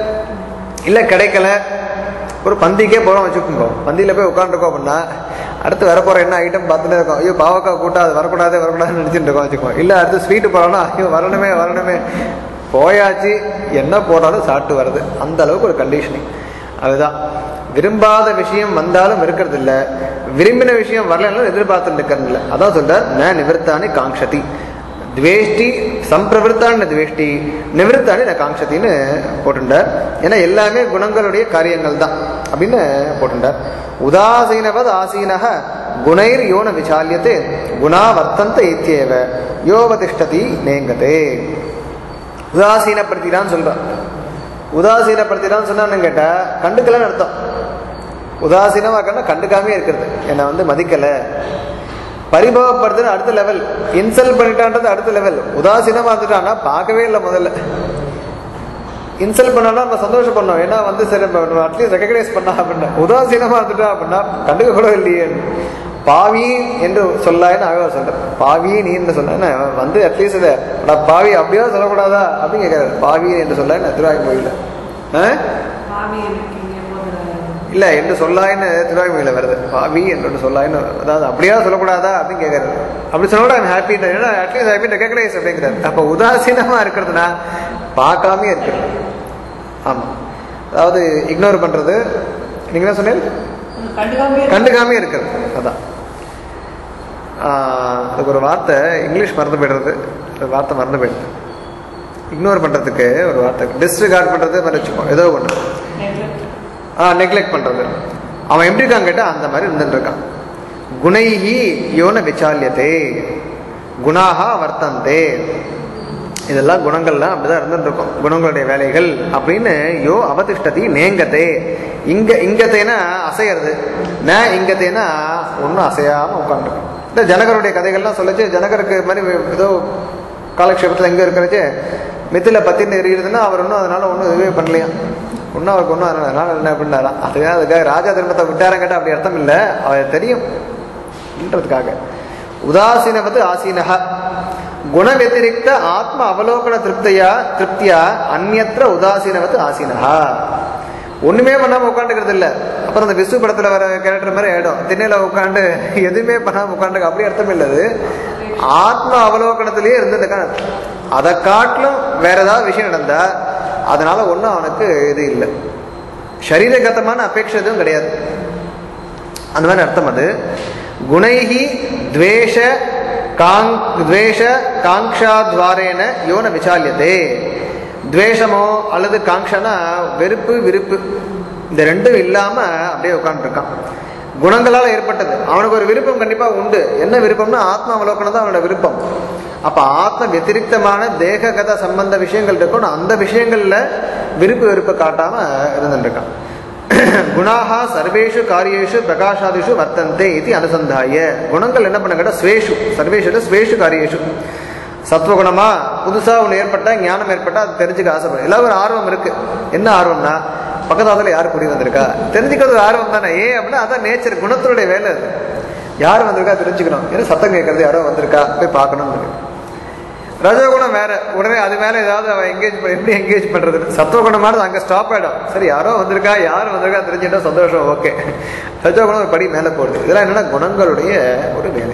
S1: இல்லை கிடைக்கல ஒரு பந்திக்கே போகிறோம் வச்சுக்கோங்க பந்தியில் போய் உட்காந்துருக்கோம் அப்படின்னா அடுத்து வரப்போகிற என்ன ஐட்டம் பார்த்துட்டே இருக்கோம் ஐயோ பாவக்காய் கூட்டா அது வரக்கூடாது வரக்கூடாதுன்னு நினச்சிட்டு இருக்கோம் வச்சுக்கோங்க இல்லை அடுத்து ஸ்வீட்டு போகிறோம்னா ஐயோ வரணுமே வரணுமே போயாச்சு என்ன போனாலும் சாப்பிட்டு வருது அந்த அளவுக்கு ஒரு கண்டிஷனிங் அதுதான் விரும்பாத விஷயம் வந்தாலும் இருக்கிறது இல்ல விரும்பின விஷயம் வரலனாலும் எதிர்பார்த்துட்டு இருக்கிறது இல்லை அதான் சொல்றார் ந நிவர்த்தானி காங்ஷதி துவேஷ்டி சம்பிரவருத்தான துவேஷ்டி நிவிருத்தானி ந காங்ஷத்தின்னு போட்டுட்டார் ஏன்னா எல்லாமே குணங்களுடைய காரியங்கள் தான் அப்படின்னு போட்டுட்டார் உதாசீனவத் ஆசீனக குணைர் யோன விசாலியத்தே குணா வர்த்தந்த இத்தியேவ யோவதிஷ்டதி நேங்கதே உதாசீனப்படுத்திடான்னு சொல்றான் உதாசீனப்படுத்திடான்னு சொன்னான்னு கேட்டா கண்டுக்கலன்னு அர்த்தம் உதாசீனமா இருக்கா கண்டுக்காமே இருக்கிறது என்னை வந்து மதிக்கல பரிபவப்படுத்துறது அடுத்த லெவல் இன்சல்ட் பண்ணிட்டான்றது அடுத்த லெவல் உதாசீனமா இருந்துட்டான்னா பார்க்கவே இல்லை முதல்ல இன்சல்ட் பண்ணாலும் நம்ம சந்தோஷப்படணும் ஏன்னா வந்து சரி அட்லீஸ்ட் ரெகக்னைஸ் பண்ணா அப்படின்னா உதாசீனமா இருந்துட்டா அப்படின்னா கண்டுக்க கூட இல்லையே பாவி என்று சொல்லாயின்னு ஆகவர் சொல்றார் பாவி நீ என்று சொன்ன வந்து அட்லீஸ்ட் இதை நான் பாவி அப்படியா சொல்லக்கூடாதா அப்படின்னு கேட்கிறாரு பாவி என்று சொல்லாயின்னு திருவாய் மொழியில ஆ?
S3: பாவி எனக்கு இங்கே போதுறாரு
S1: இல்ல என்று சொல்லாயின்னு திருவாய் மொழியில வருது பாவி என்று சொல்லாயின்னு அதாவது அப்படியா சொல்லக்கூடாதா அப்படின்னு கேட்கறாரு அப்படி சொன்னா ஐம் ஹாப்பி ஏன்னா அட்லீஸ்ட் ஹாப்பி ரெகக்னைஸ் அப்படிங்கிறாரு அப்ப உதாசீனமா இருக்கிறதுனா பார்க்காம இருக்கிறது ஆமா அதாவது இக்னோர் பண்றது நீங்க என்ன சொன்னீங்க
S3: கண்டுக்காம
S1: கண்டுக்காம இருக்கிறது அதான் ஆஹ் அதுக்கு ஒரு வார்த்தை இங்கிலீஷ் மறந்து போயிடுறது ஒரு வார்த்தை மறந்து போயிடுது இக்னோர் பண்றதுக்கு ஒரு வார்த்தை டிஸ்ரிகார்ட் பண்றது மாதிரி வச்சுக்கோ ஏதோ ஒன்று ஆ நெக்லெக்ட் பண்றது அவன் எப்படி இருக்கான் கேட்டா அந்த மாதிரி இருந்துட்டு இருக்கான் குணைஹி யோன விசாலியதே குணாகா வர்த்தந்தே இதெல்லாம் குணங்கள்லாம் அப்படிதான் இருந்துட்டு இருக்கும் குணங்களுடைய வேலைகள் அப்படின்னு யோ அவதிஷ்டதி நேங்கத்தே இங்க இங்கத்தேனா அசையறது ந இங்கத்தேனா ஒன்றும் அசையாம உட்காந்துருக்கும் இந்த ஜனகருடைய கதைகள்லாம் சொல்லச்சு ஜனகருக்கு இது மாதிரி ஏதோ காலக்ஷேபத்தில் எங்கே இருக்கிறச்சு மித்தில பத்தின்னு எரியுதுன்னா அவர் ஒன்றும் அதனால ஒன்றும் இதுவே பண்ணலையா ஒன்றும் அவருக்கு ஒன்றும் அதனால என்ன அப்படின்னாரா அதுக்காக அதுக்காக ராஜா தர்மத்தை விட்டாரன் கேட்டால் அப்படி அர்த்தம் இல்லை அவர் தெரியும் ன்றதுக்காக உதாசீனவது ஆசீனஹ குண வத்திரிக்த ஆத்ம அவலோகன திருப்தியா திருப்தியா அந்நத்திர உதாசீனவது ஆசீனஹா ஒண்ணுமே பண்ணாம உட்காந்துக்கிறது இல்ல அப்புறம் அந்த விசு படத்துல வர கேரக்டர் மாதிரி ஆயிடும் திண்ணையில உட்காந்து எதுவுமே பண்ணாம உட்காந்து அப்படி அர்த்தம் இல்லது ஆத்ம அவலோகனத்திலேயே இருந்ததுக்கான அதை காட்டிலும் வேற ஏதாவது விஷயம் நடந்தா அதனால ஒன்றும் அவனுக்கு இது இல்லை சரீரகதமான அபேட்சை எதுவும் கிடையாது அந்த மாதிரி அர்த்தம் அது குணைஹி துவேஷ காங் துவேஷ காங்ஷாத்வாரேன யோன விசாலியதே துவேஷமோ அல்லது காங்ஷனா வெறுப்பு விருப்பு இந்த ரெண்டும் இல்லாம அப்படியே உட்காந்துருக்கான் குணங்களால் ஏற்பட்டது அவனுக்கு ஒரு விருப்பம் கண்டிப்பா உண்டு என்ன விருப்பம்னா ஆத்ம அவலோகனம் தான் அவனோட விருப்பம் அப்ப ஆத்ம வத்திரிக்தமான தேககத சம்பந்த விஷயங்கள் இருக்கணும் அந்த விஷயங்கள்ல விருப்பு வெறுப்பு காட்டாம இருந்துட்டு இருக்கான் குணாக சர்வேஷு காரியேஷு பிரகாஷாதிஷு வர்த்தந்தே இது அனுசந்தாய குணங்கள் என்ன பண்ண கேட்டா ஸ்வேஷு சர்வேஷு ஸ்வேஷு காரியேஷு சத்வகுணமா புதுசா ஒன்று ஏற்பட்டா ஞானம் ஏற்பட்டா அது தெரிஞ்சுக்க ஆசைப்படும் எல்லாரும் ஒரு ஆர்வம் இருக்கு என்ன ஆர்வம்னா பக்கத்தாத்துல யார் குடி வந்திருக்கா தெரிஞ்சுக்கிறது ஒரு ஆர்வம் தானே ஏன் அப்படின்னா அதான் நேச்சர் குணத்தினுடைய வேலை அது யார் வந்திருக்கா தெரிஞ்சுக்கணும் ஏன்னா சத்தம் கேட்கறது யாரோ வந்திருக்கா போய் பார்க்கணும் ரஜோகுணம் வேற உடனே அது மேல ஏதாவது அவன் எங்கேஜ் எப்படி எங்கேஜ் பண்றது சத்துவகுணமானது அங்க ஸ்டாப் ஆயிடும் சரி யாரோ வந்திருக்கா யார் வந்திருக்கா தெரிஞ்சுட்டா சந்தோஷம் ஓகே ரஜோகுணம் ஒரு படி மேல போடுது இதெல்லாம் என்னன்னா குணங்களுடைய ஒரு வேலை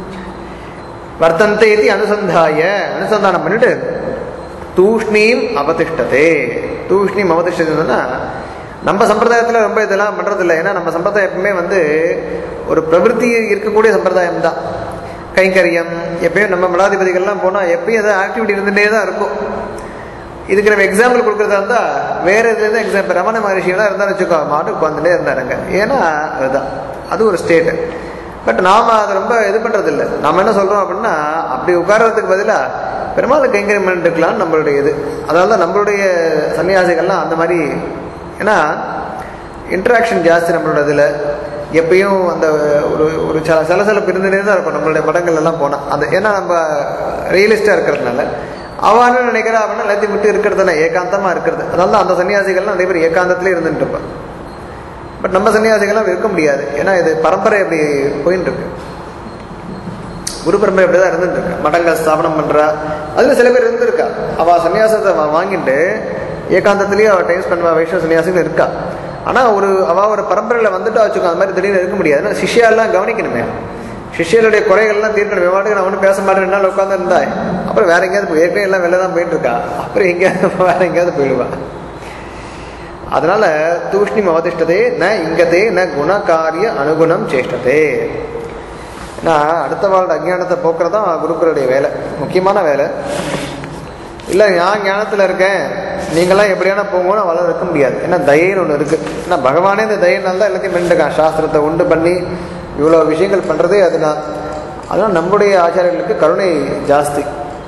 S1: வர்த்தந்தை இது அனுசந்தாய அனுசந்தானம் பண்ணிட்டு தூஷ்ணீம் அவதிஷ்டதே தூஷ்ணீம் அவதிஷ்டதுன்னா நம்ம சம்பிரதாயத்துல ரொம்ப இதெல்லாம் பண்றது இல்லை ஏன்னா நம்ம சம்பிரதாயம் எப்பவுமே வந்து ஒரு பிரவருத்தி இருக்கக்கூடிய சம்பிரதாயம் தான் கைங்கரியம் எப்பயும் நம்ம மடாதிபதிகள்லாம் போனால் எப்பயும் ஏதாவது ஆக்டிவிட்டி இருந்துகிட்டே தான் இருக்கும் இதுக்கு நம்ம எக்ஸாம்பிள் கொடுக்குறதா இருந்தால் வேற இதுல எக்ஸாம்பிள் ரமண மகர்ஷியெல்லாம் இருந்தாலும் வச்சுக்கோ மாட்டு உட்காந்துட்டே இருந்தாருங்க ஏன்னா அதுதான் அது ஒரு ஸ்டேட்டு பட் நாம அதை ரொம்ப இது பண்றது இல்லை நம்ம என்ன சொல்றோம் அப்படின்னா அப்படி உட்கார்றதுக்கு பதிலாக பெருமாள் கைங்கரியம் பண்ணிட்டு இருக்கலாம்னு நம்மளுடைய இது அதனால தான் நம்மளுடைய சன்னியாசிகள்லாம் அந்த மாதிரி ஏன்னா இன்ட்ராக்ஷன் ஜாஸ்தி நம்மளோட இதில் எப்பயும் அந்த ஒரு ஒரு சல சலசலப்பு இருந்துட்டே தான் இருக்கும் நம்மளுடைய படங்கள் எல்லாம் போனால் அந்த ஏன்னா நம்ம ரியலிஸ்டாக இருக்கிறதுனால அவனு நினைக்கிறா அப்படின்னா எல்லாத்தையும் விட்டு இருக்கிறது தானே ஏகாந்தமாக இருக்கிறது அதனால தான் அந்த சன்னியாசிகள்லாம் நிறைய பேர் ஏகாந்தத்திலே இருந்துட்டு இருப்பான் பட் நம்ம சன்னியாசிகள்லாம் இருக்க முடியாது ஏன்னா இது பரம்பரை அப்படி போயின்னு இருக்கு குரு பரம்பரை அப்படி தான் இருந்துட்டு இருக்கு மடங்கள் ஸ்தாபனம் பண்றா அதுல சில பேர் இருந்திருக்கா அவ சன்னியாசத்தை வா- வாங்கிட்டு ஏகாந்தத்திலேயே அவ டைம் ஸ்பெண்ட் வைஷ்ணவ சன்னியாசிகள் இருக்கா ஆனா ஒரு அவ ஒரு பரம்பரையில வந்துட்டு வச்சுக்கோ அந்த மாதிரி திடீர்னு இருக்க முடியாது ஏன்னா சிஷ்யாலாம் கவனிக்கணுமே சிஷ்யருடைய குறைகள்லாம் தீர்க்கணும் விவாட்டுக்கு நான் ஒன்றும் பேச மாட்டேன் ரெண்டு நாள் உட்காந்து இருந்தா அப்புறம் வேற எங்கேயாவது போய் ஏற்கனவே எல்லாம் வெளில தான் போயிட்டு இருக்கா அப்புறம் எங்கேயாவது வேற எங்கேயாவது போயிடுவா அதனால தூஷ்ணிம் அவதிஷ்டதே ந இங்கதே ந குணகாரிய அனுகுணம் சேஷ்டதே ஏன்னா அடுத்த வாழ் அஜ்ஞானத்தை போக்குறது தான் குருக்களுடைய வேலை முக்கியமான வேலை இல்லை நான் ஞானத்தில் இருக்கேன் நீங்களாம் எப்படியான போங்கன்னு அவளால் இருக்க முடியாது ஏன்னா தயைன்னு ஒன்று இருக்குது ஏன்னா பகவானே இந்த தயைனால தான் எல்லாத்தையும் பண்ணிட்டுருக்கான் சாஸ்திரத்தை உண்டு பண்ணி இவ்வளோ விஷயங்கள் பண்ணுறதே அதுதான் அதனால் நம்முடைய ஆச்சாரியர்களுக்கு கருணை ஜாஸ்தி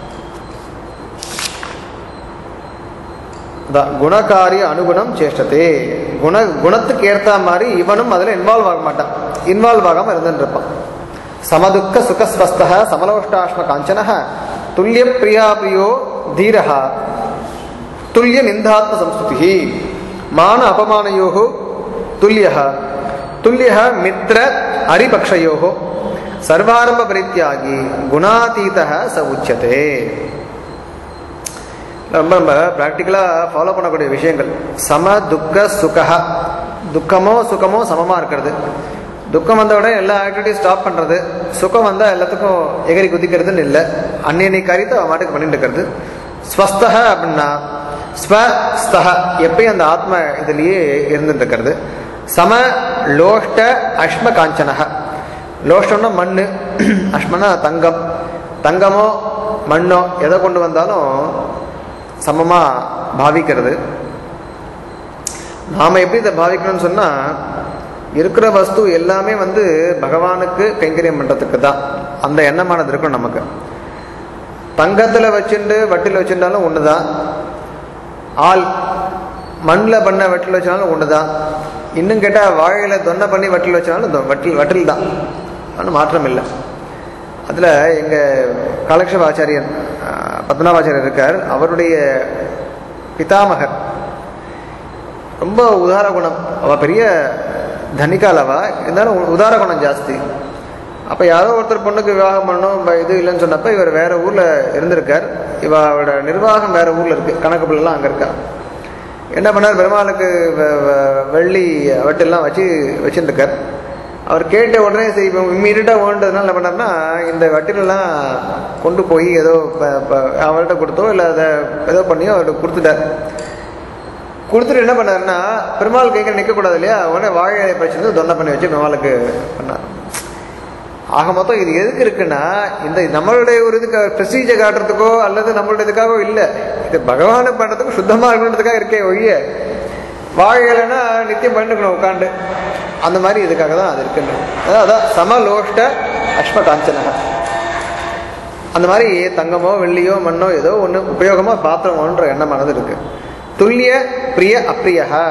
S1: அதான் குணகாரிய அனுகுணம் சேஷ்டத்தே குண குணத்துக்கு ஏற்ற மாதிரி இவனும் அதில் இன்வால்வ் ஆக மாட்டான் இன்வால்வ் ஆகாம இருந்துட்டு இருப்பான் சமதுக்க சுகஸ்வஸ்த சமலோஷ்டாஷ்ம காஞ்சன துல்லிய பிரியா பிரியோ தீரஹ துல்லிய நிந்தாத்ம சம்ஸ்துதி மான அபமானயோ துல்லிய துல்லிய மித்ர அரிபக்ஷயோ சர்வாரம்ப பரித்தியாகி குணாதீத ச உச்சதே ரொம்ப நம்ம ப்ராக்டிக்கலாக ஃபாலோ பண்ணக்கூடிய விஷயங்கள் சம துக்க சுகா துக்கமோ சுகமோ சமமாக இருக்கிறது துக்கம் வந்த உடனே எல்லா ஆக்டிவிட்டியும் ஸ்டாப் பண்ணுறது சுகம் வந்தால் எல்லாத்துக்கும் எகரி குதிக்கிறதுன்னு இல்லை அன்னைய காரியத்தை அவன் மாட்டுக்கு பண்ணிட்டு இருக்கிறது ஸ்வஸ்தக அப்படின்னா ஸ்வஸ்தக எப்பயும் அந்த ஆத்ம இதுலேயே இருந்துட்டு இருக்கிறது சம லோஷ்ட அஷ்ம காஞ்சனக லோஷ்டம்னா மண் அஷ்மனா தங்கம் தங்கமோ மண்ணோ எதை கொண்டு வந்தாலும் சமமாக பாவிக்கிறது நாம் எப்படி இதை பாவிக்கணும்னு சொன்னால் இருக்கிற வஸ்து எல்லாமே வந்து பகவானுக்கு கைங்கரியம் பண்ணுறதுக்கு தான் அந்த எண்ணமானது இருக்கும் நமக்கு தங்கத்தில் வச்சுண்டு வட்டில் வச்சுருந்தாலும் ஒன்று தான் ஆள் மண்ணில் பண்ண வட்டில் வச்சாலும் ஒன்று தான் இன்னும் கேட்டால் வாழையில் தொன்னை பண்ணி வட்டில் வச்சாலும் தொ- வட்டில் வட்டில் தான் ஒன்றும் மாற்றம் இல்லை அதில் எங்கள் காலக்ஷேப ஆச்சாரியர் அஹ், பத்மநாபாச்சாரியர் இருக்கார் அவருடைய பிதாமகர் ரொம்ப உதார குணம் அவள் பெரிய தனிக்காலவா இருந்தாலும் உ- உதார குணம் ஜாஸ்தி அப்போ யாரோ ஒருத்தர் பொண்ணுக்கு விவாகம் பண்ணணும் ப- இது இல்லைன்னு சொன்னப்ப இவர் வேற ஊரில் இருந்திருக்கார் இவரோட நிர்வாகம் வேற ஊரில் இருக்கு கணக்கு பிள்ளைலாம் அங்கே இருக்கா என்ன பண்ணார் பெருமாளுக்கு வெ- வெ- வெள்ளி வட்டெல்லாம் வச்சு வச்சுருக்கார் அவர் கேட்ட உடனே சரி இப்போ இம்மீடியட்டாக ஓண்டதுனால என்ன பண்ணார்னா இந்த வட்டிலெல்லாம் கொண்டு போய் ஏதோ ப- ப- அவர்கிட்ட கொடுத்தோ இல்லை அதை ஏதோ பண்ணியோ அவர்கிட்ட கொடுத்துட்டார் கொடுத்துட்டு என்ன பண்ணாருன்னா பெருமாள் கைக்கு நிற்கக்கூடாது இல்லையா உடனே வாழை பிரச்சனை தொண்டை பண்ணி வச்சு பெருமாளுக்கு பண்ணார் ஆக மொத்தம் இது எதுக்கு இருக்குன்னா இந்த நம்மளுடைய ஒரு இதுக்கு ப்ரெஸ்டீஜை காட்டுறதுக்கோ அல்லது நம்மளுடைய இதுக்காகவோ இல்லை இது பகவானை பண்ணுறதுக்கு சுத்தமாக இருக்கணுன்றதுக்காக இருக்கே ஒழிய வாழைகளைன்னா நித்தியம் பண்ணிக்கணும் உட்காந்து அந்த மாதிரி இதுக்காக தான் அது இருக்குன்னு அதான் அதான் சமலோஷ்ட அஸ்ம காஞ்சனக அந்த மாதிரி தங்கமோ வெள்ளியோ மண்ணோ ஏதோ ஒன்று உபயோகமாக பாத்திரமோன்ற எண்ணமானது இருக்கு துல்லிய பிரிய அப்பிரியஹா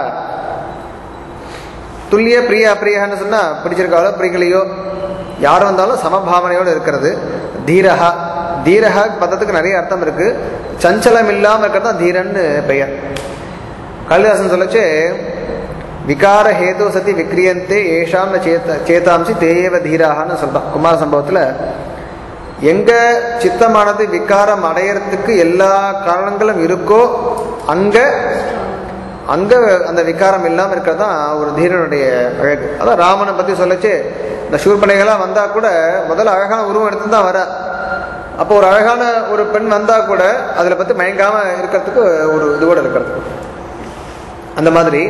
S1: துல்லிய பிரிய அப்பிரியன்னு சொன்னா பிடிச்சிருக்காலோ பிடிக்கலையோ யார் வந்தாலும் சமபாவனையோடு இருக்கிறது தீரஹா தீரஹா பதத்துக்கு நிறைய அர்த்தம் இருக்கு சஞ்சலம் இல்லாமல் இருக்கிறது தான் தீரன்னு பெயர் காளிதாசன் சொல்லச்சு விகார ஹேது சதி விக்ரியந்தே ஏஷாம் ந சேத சேதாம்சி தேயவ தீராகன்னு சொல்றான் குமார சம்பவத்தில் எங்க சித்தமானது விகாரம் அடையறதுக்கு எல்லா காரணங்களும் இருக்கோ அங்க அங்க அந்த விகாரம் இல்லாமல் இருக்கிறது தான் ஒரு தீரனுடைய அழகு அதான் ராமனை பத்தி சொல்லச்சு இந்த சூர்பனைகளாக வந்தா கூட முதல்ல அழகான உருவம் எடுத்து தான் வர அப்போ ஒரு அழகான ஒரு பெண் வந்தா கூட அதுல பத்தி மயங்காம இருக்கிறதுக்கு ஒரு இது கூட இருக்கிறது அந்த மாதிரி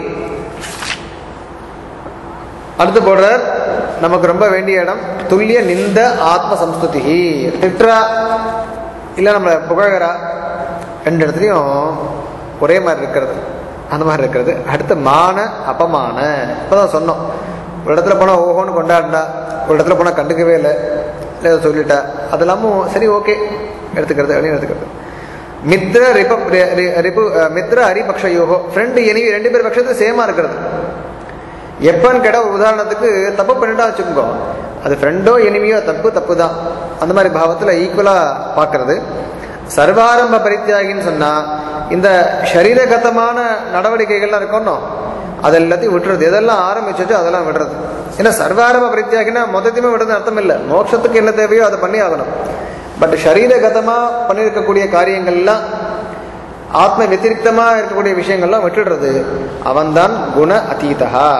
S1: அடுத்து போடுறார் நமக்கு ரொம்ப வேண்டிய இடம் துல்லிய நிந்த ஆத்ம சம்ஸ்துதி திட்ரா இல்லை நம்மளை புகழகிறா ரெண்டு இடத்துலையும் ஒரே மாதிரி இருக்கிறது அந்த மாதிரி இருக்கிறது அடுத்து மான அபமான இப்போதான் சொன்னோம் ஒரு இடத்துல போனால் ஓஹோன்னு கொண்டாடினா ஒரு இடத்துல போனால் கண்டுக்கவே இல்லை இல்லை ஏதோ சொல்லிட்டா அதெல்லாமும் சரி ஓகே எடுத்துக்கிறது அப்படின்னு எடுத்துக்கிறது மித்ர ரிப ரி- ரி- ரிபு அஹ், மித்ர ஹரிபக்ஷயோகோ ஃப்ரெண்டு எனிவி ரெண்டு பேர் பட்சத்து சேமா இருக்கிறது எப்பன்னு கேட்டால் ஒரு உதாரணத்துக்கு தப்பு பண்ணிட்டா வச்சுக்கோங்க அது ஃப்ரெண்டோ எனிமியோ தப்பு தப்பு தான் அந்த மாதிரி பாவத்தில் ஈக்குவலாக பார்க்கறது சர்வாரம்ப பரித்தியாகின்னு சொன்னால் இந்த சரீரகதமான நடவடிக்கைகள்லாம் இருக்கணும் அது எல்லாத்தையும் விட்டுறது எதெல்லாம் ஆரம்பிச்சோ அதெல்லாம் விடுறது ஏன்னா சர்வாரம்ப பரித்தியாகினா மொத்தத்தையுமே விடுறது அர்த்தம் இல்லை மோட்சத்துக்கு என்ன தேவையோ அதை பண்ணி ஆகணும் பட் சரீரகதமாக பண்ணியிருக்கக்கூடிய காரியங்கள்லாம் ஆத்ம வத்திரிக்தமாக இருக்கக்கூடிய விஷயங்கள்லாம் விட்டுடுறது அவன்தான் குண அதீதா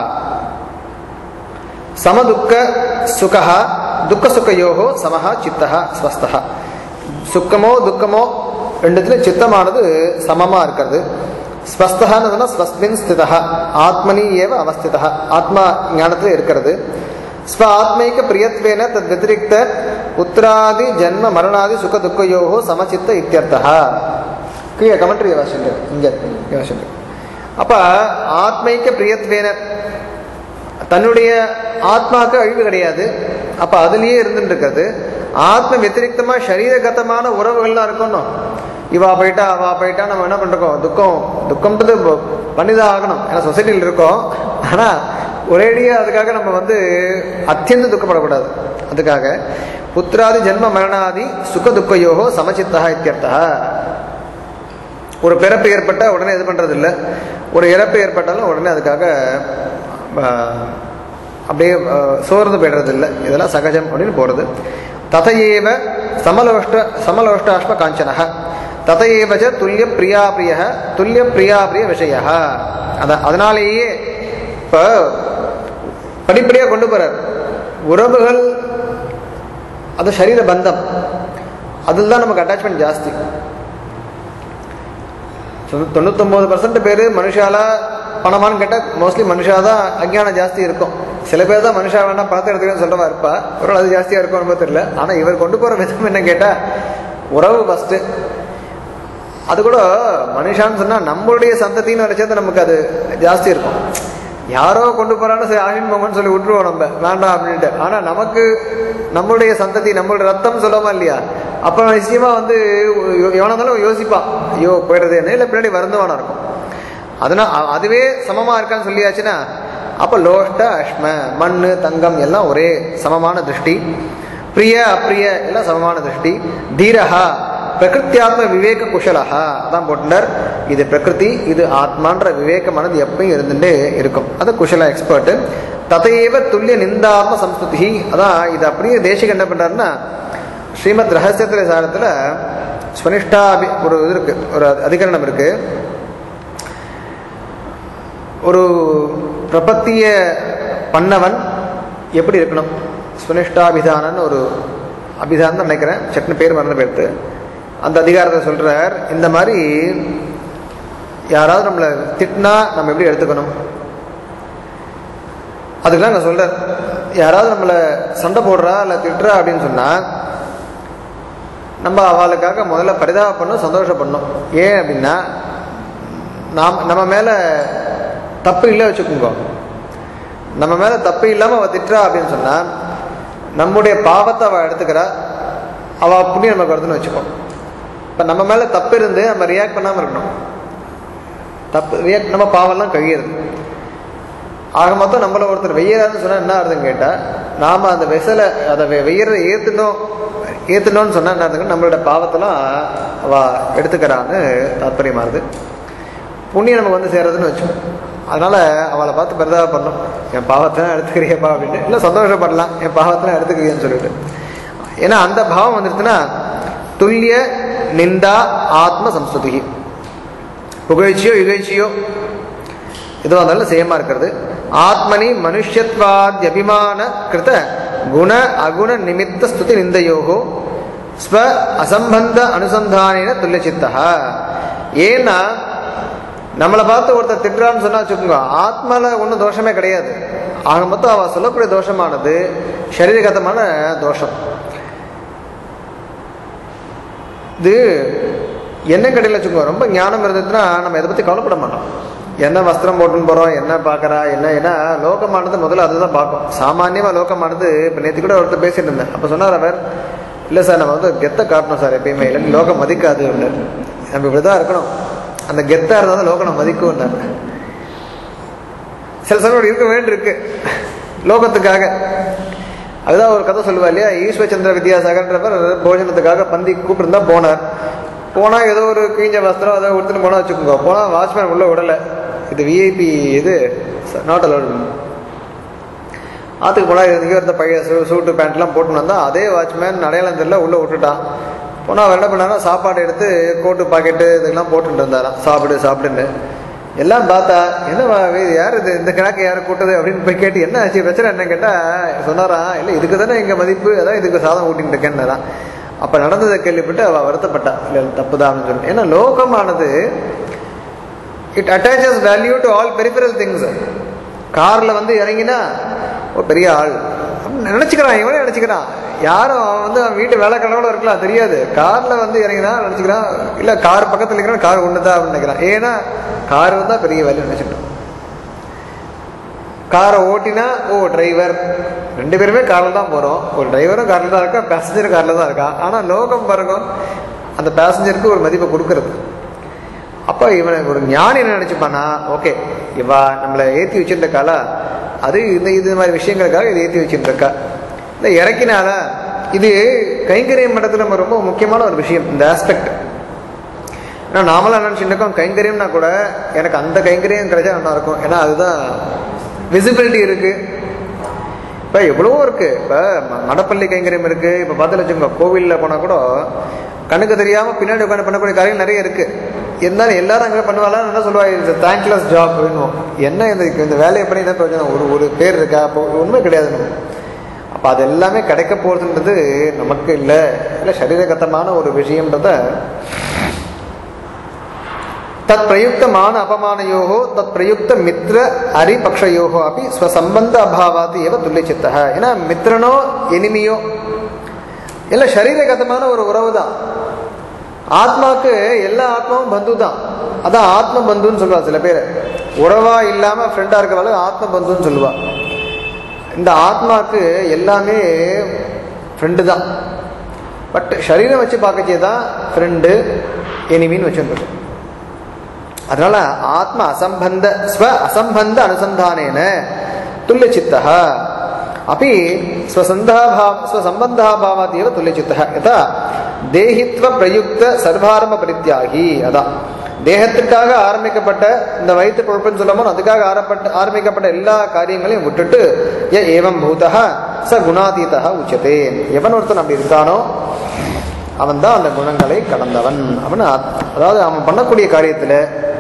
S1: சமதுக்க சுகா துக்க சுகையோகோ சமஹா சித்தஹா ஸ்வஸ்தஹா சுக்கமோ துக்கமோ ரெண்டுத்துல சித்தமானது சமமா இருக்கிறது ஸ்வஸ்தகான்னு சொன்னா ஸ்வஸ்மின் ஸ்திதா ஆத்மனி ஏவ அவஸ்திதா ஆத்மா ஞானத்துல இருக்கிறது ஸ்வ ஆத்மைக பிரியத்வேன தத் வத்திரிக்த உத்தராதி ஜன்ம மரணாதி சுக துக்கயோகோ சமச்சித்த இத்தியர்த்தா கீழே கமெண்ட்ரி வாசிண்டு இங்க வாசிண்டு அப்ப ஆத்மைக்க பிரியத்வேன தன்னுடைய ஆத்மாக்கு அழிவு கிடையாது அப்ப அதுலயே இருந்துட்டு இருக்கிறது ஆத்ம வத்திரிக்தமா சரீரகதமான உறவுகள்லாம் இருக்கணும் இவா போயிட்டா அவா போயிட்டா நம்ம என்ன பண்றோம் துக்கம் துக்கம்ன்றது ப- பண்ணிதான் ஆகணும் ஏன்னா சொசைட்டியில் இருக்கோம் ஆனா ஒரேடியா அதுக்காக நம்ம வந்து அத்தியந்த துக்கப்படக்கூடாது அதுக்காக புத்திராதி ஜென்ம மரணாதி சுக துக்கயோகோ சமச்சித்தா இத்தியர்த்தா ஒரு பிறப்பு ஏற்பட்டா உடனே இது பண்றது இல்ல ஒரு இறப்பு ஏற்பட்டாலும் உடனே அதுக்காக ஆஹ், அப்படியே ஆஹ், சோர்ந்து போயிடுறது இல்லை இதெல்லாம் சகஜம் அப்படின்னு போறது ததையேவ சமலோஷ்ட சமலோஷ்டாஷ்ம காஞ்சனக ததையேவச்ச துல்லிய பிரியாபிரிய துல்லிய பிரியாபிரிய விஷய அத அதனாலேயே இப்போ படிப்படியாக கொண்டு போறார் உறவுகள் அது சரீர பந்தம் அதில் தான் நமக்கு அட்டாச்மெண்ட் ஜாஸ்தி தொண்ணூ- தொண்ணூத்தொம்பது பர்சன்ட் பேர் மனுஷால பணமான்னு கேட்டால் மோஸ்ட்லி மனுஷா தான் அஞ்ஞானம் ஜாஸ்தி இருக்கும் சில பேர் தான் மனுஷா வேண்டாம் பணத்தை எடுத்துக்கன்னு சொல்றவா இருப்பா ஒரு அது ஜாஸ்தியாக இருக்கும் ரொம்ப தெரியல ஆனால் இவர் கொண்டு போகிற விதம் என்ன கேட்டால் உறவு ஃபஸ்ட்டு அது கூட மனுஷான்னு சொன்னால் நம்மளுடைய சந்ததின்னு நினைச்சது நமக்கு அது ஜாஸ்தி இருக்கும் யாரோ கொண்டு போறான்னு சரி ஆகின் போங்கன்னு சொல்லி விட்டுருவோம் நம்ம வேண்டாம் அப்படின்ட்டு ஆனால் நமக்கு நம்மளுடைய சந்ததி நம்மளுடைய ரத்தம் சொல்லமா இல்லையா அப்போ நிச்சயமா வந்து எவனா இருந்தாலும் யோசிப்பான் ஐயோ போயிடுறது என்ன இல்லை பின்னாடி வருந்தவானா இருக்கும் அதனால் அ- அதுவே சமமா இருக்கான்னு சொல்லியாச்சுன்னா அப்போ லோஷ்ட அஷ்ம மண்ணு தங்கம் எல்லாம் ஒரே சமமான திருஷ்டி பிரிய அப்பிரிய எல்லாம் சமமான திருஷ்டி தீரஹா பிரகிருத்தியாத்ம விவேக குஷலஹா அதான் போட்டுனர் இது பிரகிருதி இது ஆத்மான்ற விவேகமானது எப்பயும் இருந்துட்டே இருக்கும் அது குஷல எக்ஸ்பர்ட் ததையேவ துல்லிய நிந்தாத்ம சம்ஸ்கிருதி அதான் இது அப்படியே தேசிக என்ன பண்றாருன்னா ஸ்ரீமத் ரகசியத்திர சாரத்துல ஸ்வனிஷ்டா அபி- ஒரு இது இருக்கு ஒரு அதிகரணம் இருக்கு ஒரு பிரபத்திய பண்ணவன் எப்படி இருக்கணும் சுனிஷ்டாபிதானன்னு ஒரு அபிதானம் நினைக்கிறேன் சட்னு பேர் மறந்து போயிடுத்து அந்த அதிகாரத்தை சொல்றார் இந்த மாதிரி யாராவது நம்மளை திட்டினா நம்ம எப்படி எடுத்துக்கணும் அதுக்கெல்லாம் நான் சொல்றேன் யாராவது நம்மளை சண்டை போடுறா இல்லை திட்டுறா அப்படின்னு சொன்னா நம்ம அவளுக்காக முதல்ல பரிதாபம் பண்ணணும் சந்தோஷம் பண்ணணும் ஏன் அப்படின்னா நாம் நம்ம மேலே தப்பு இல்லை வச்சுக்கோங்க நம்ம மேலே தப்பு இல்லாமல் அவள் திட்டுறா அப்படின்னு சொன்னால் நம்முடைய பாவத்தை அவள் எடுத்துக்கிறா அவள் புண்ணியம் நமக்கு வருதுன்னு வச்சுக்கோ இப்போ நம்ம மேலே தப்பு இருந்து நம்ம ரியாக்ட் பண்ணாமல் இருக்கணும் தப்பு ரியாக்ட் நம்ம பாவம்லாம் கழியிறது ஆக மொத்தம் நம்மள ஒருத்தர் வெய்யறாருன்னு சொன்னால் என்ன ஆகுதுன்னு கேட்டால் நாம் அந்த வெசலை அதை வெ- வெய்யறதை ஏற்றுனோம் ஏற்றுனோன்னு சொன்னால் என்ன ஆகுதுன்னா நம்மளோட பாவத்தெல்லாம் அவள் எடுத்துக்கிறான்னு தாத்பரியமாகுது புண்ணியம் நமக்கு வந்து சேர்றதுன்னு வச்சோம் அதனால அவளை பார்த்து பரிதாபம் பண்ணும் என் பாவத்தை எடுத்துக்கிறியப்பா அப்படின்னு இல்லை சந்தோஷப்படலாம் என் பாவத்தை எடுத்துக்கிறியன்னு சொல்லிட்டு ஏன்னா அந்த பாவம் வந்துருச்சுன்னா துல்லிய நிந்தா ஆத்ம சம்ஸ்துதி புகழ்ச்சியோ இகழ்ச்சியோ எதுவாக இருந்தாலும் சேமா இருக்கிறது ஆத்மனி மனுஷத்வாதி அபிமான கிருத குண அகுண நிமித்த ஸ்துதி நிந்தையோகோ ஸ்வ அசம்பந்த அனுசந்தானின துல்லிய சித்தா ஏன்னா நம்மளை பார்த்து ஒருத்தர் திட்டுறான்னு சொன்னா வச்சுக்கோங்க ஆத்மால ஒன்றும் தோஷமே கிடையாது ஆக மொத்தம் அவ சொல்லக்கூடிய தோஷமானது சரீரகதமான தோஷம் இது என்ன கடையில் வச்சுக்கோ ரொம்ப ஞானம் இருந்ததுன்னா நம்ம இதை பற்றி கவலைப்பட மாட்டோம் என்ன வஸ்திரம் போட்டுன்னு போகிறோம் என்ன பார்க்குறா என்ன ஏன்னா லோகமானது முதல்ல அதுதான் பார்க்கும் சாமானியமாக லோகமானது இப்போ நேற்று கூட ஒருத்தர் பேசிட்டு இருந்தேன் அப்போ சொன்னார் அவர் இல்லை சார் நம்ம வந்து கெத்தை காட்டணும் சார் எப்பயுமே இல்லைன்னு லோகம் மதிக்காது அப்படின்னாரு. நம்ம இப்படி தான் இருக்கணும் அந்த கெத்தாக இருந்தால் தான் லோகம் நம்ம மதிக்கும்னாரு சில சமயம் அப்படி இருக்க வேண்டியிருக்கு லோகத்துக்காக அதுதான் ஒரு கதை சொல்லுவா இல்லையா ஈஸ்வரச்சந்திர வித்யாசாகர்ன்றவர் போஜனத்துக்காக பந்தி கூப்பிட்டுருந்தா போனார் போனால் ஏதோ ஒரு கிழிஞ்ச வஸ்திரம் ஏதோ கொடுத்துட்டு போனால் வச்சுக்கோங்க போனால் வாட்ச்மேன் உள்ளே விடலை இது விஐபி இது நாட் அலோடு ஆற்றுக்கு போனால் இங்கே இருந்த பழைய சூ சூட்டு பேண்ட்லாம் போட்டுன்னு வந்தால் அதே வாட்ச்மேன் அடையாளம் தெரியல உள்ளே விட்டுட்டான் போனால் அவர் என்ன பண்ணாரா சாப்பாடு எடுத்து கோட்டு பாக்கெட்டு இதெல்லாம் போட்டுட்டு இருந்தாராம் சாப்பிடு சாப்பிடுன்னு எல்லாம் பார்த்தா என்ன யார் இது இந்த கணக்கு யார் கூட்டது அப்படின்னு போய் கேட்டு என்ன ஆச்சு பிரச்சனை என்ன கேட்டால் சொன்னாராம் இல்லை இதுக்கு தானே எங்கள் மதிப்பு அதான் இதுக்கு சாதம் ஊட்டின்னு இருக்கேன்னாராம் அப்போ நடந்ததை கேள்விப்பட்டு அவள் வருத்தப்பட்டா இல்லை தப்பு தான் சொல்லி ஏன்னா லோகமானது it attaches value to all peripheral things காரில் வந்து இறங்கினா ஒரு பெரிய ஆள் அப்படின்னு நினச்சிக்கிறான் இவனே நினச்சிக்கிறான் யாரும் அவன் வந்து அவன் வீட்டு வேலை கடவுள இருக்கலாம் தெரியாது காரில் வந்து இறங்கினா நினச்சிக்கிறான் இல்லை கார் பக்கத்தில் இருக்கிறான் கார் ஒன்று தான் அப்படின்னு நினைக்கிறான் ஏன்னா கார் வந்தால் பெரிய வேலை நினச்சிட்டோம் காரை ஓட்டினா ஓ டிரைவர் ரெண்டு பேருமே காரில் தான் போகிறோம் ஒரு டிரைவரும் காரில் தான் இருக்கா பேசஞ்சரும் காரில் தான் இருக்கா ஆனால் லோகம் பாருங்க அந்த பேசஞ்சருக்கு ஒரு மதிப்பை கொடுக்கறது அப்போ இவனை ஒரு ஞானி என்ன நினச்சிப்பானா ஓகே இவா நம்மளை ஏற்றி வச்சுருக்காளா அது இந்த இது மாதிரி விஷயங்களுக்காக இதை ஏற்றி வச்சுருக்கா இல்லை இறக்கினால இது கைங்கரியம் மட்டத்தில் நம்ம ரொம்ப முக்கியமான ஒரு விஷயம் இந்த ஆஸ்பெக்ட் ஏன்னா நாமளாக நினச்சிட்டு இருக்கோம் கைங்கரியம்னா கூட எனக்கு அந்த கைங்கரியம் கிடைச்சா நல்லா இருக்கும் ஏன்னா அதுதான் விசிபிலிட்டி இருக்கு இப்போ எவ்வளவோ இருக்கு இப்போ மடப்பள்ளி கைங்கரியம் இருக்கு இப்போ பார்த்து வச்சுக்கோங்க கோவிலில் போனால் கூட கண்ணுக்கு தெரியாமல் பின்னாடி உட்காந்து பண்ணக்கூடிய காரியம் நிறைய இருக்கு இருந்தாலும் எல்லாரும் அங்கே பண்ணுவாங்க என்ன சொல்லுவாங்க இட்ஸ் தேங்க்லெஸ் ஜாப் வேணும் என்ன இந்த இந்த வேலையை பண்ணி என்ன பிரயோஜனம் ஒரு ஒரு பேர் இருக்கா அப்போ உண்மை கிடையாது நம்ம அப்போ அது எல்லாமே கிடைக்க போகிறதுன்றது நமக்கு இல்லை இல்லை சரீரகத்தமான ஒரு விஷயம்ன்றத தத் பிரயுக்தமான அபமானயோகோ தத் பிரயுக்த மித்ர அரிபக்ஷயோகோ அப்படி ஸ்வசம்பந்த அபாவாத் ஏவ துல்லிச்சித்தக ஏன்னா மித்ரனோ எனிமியோ இல்லை சரீரகதமான ஒரு உறவு தான் ஆத்மாக்கு எல்லா ஆத்மாவும் பந்து தான் அதான் ஆத்ம பந்துன்னு சொல்லுவா சில பேர் உறவா இல்லாம ஃப்ரெண்டா இருக்கிறவங்க ஆத்ம பந்துன்னு சொல்லுவா இந்த ஆத்மாக்கு எல்லாமே ஃப்ரெண்டு தான் பட் சரீரம் வச்சு பார்க்கச்சே தான் ஃப்ரெண்டு எனிமின்னு வச்சுருக்கோம் அதனால ஆத்ம அசம்பந்த ஸ்வ அசம்பந்த அனுசந்தானேன துல்லிய சித்தா अपि स्वसन्धाभाव स्वसम्बन्धाभावात् एव तुल्यचित्तः यथा தேகித்வ பிரயுக்த சர்வாரம்ப பரித்தியாகி அதான் தேகத்திற்காக ஆரம்பிக்கப்பட்ட இந்த வயிற்று குழப்பம் சொல்லமோ அதுக்காக ஆரம்பப்பட்ட ஆரம்பிக்கப்பட்ட எல்லா காரியங்களையும் விட்டுட்டு ய ஏவம் பூதா ச குணாதீதா உச்சதே எவன் ஒருத்தன் அப்படி இருக்கானோ அவன் தான் அந்த குணங்களை கடந்தவன் அவன் ஆத்- அதாவது அவன் பண்ணக்கூடிய காரியத்துல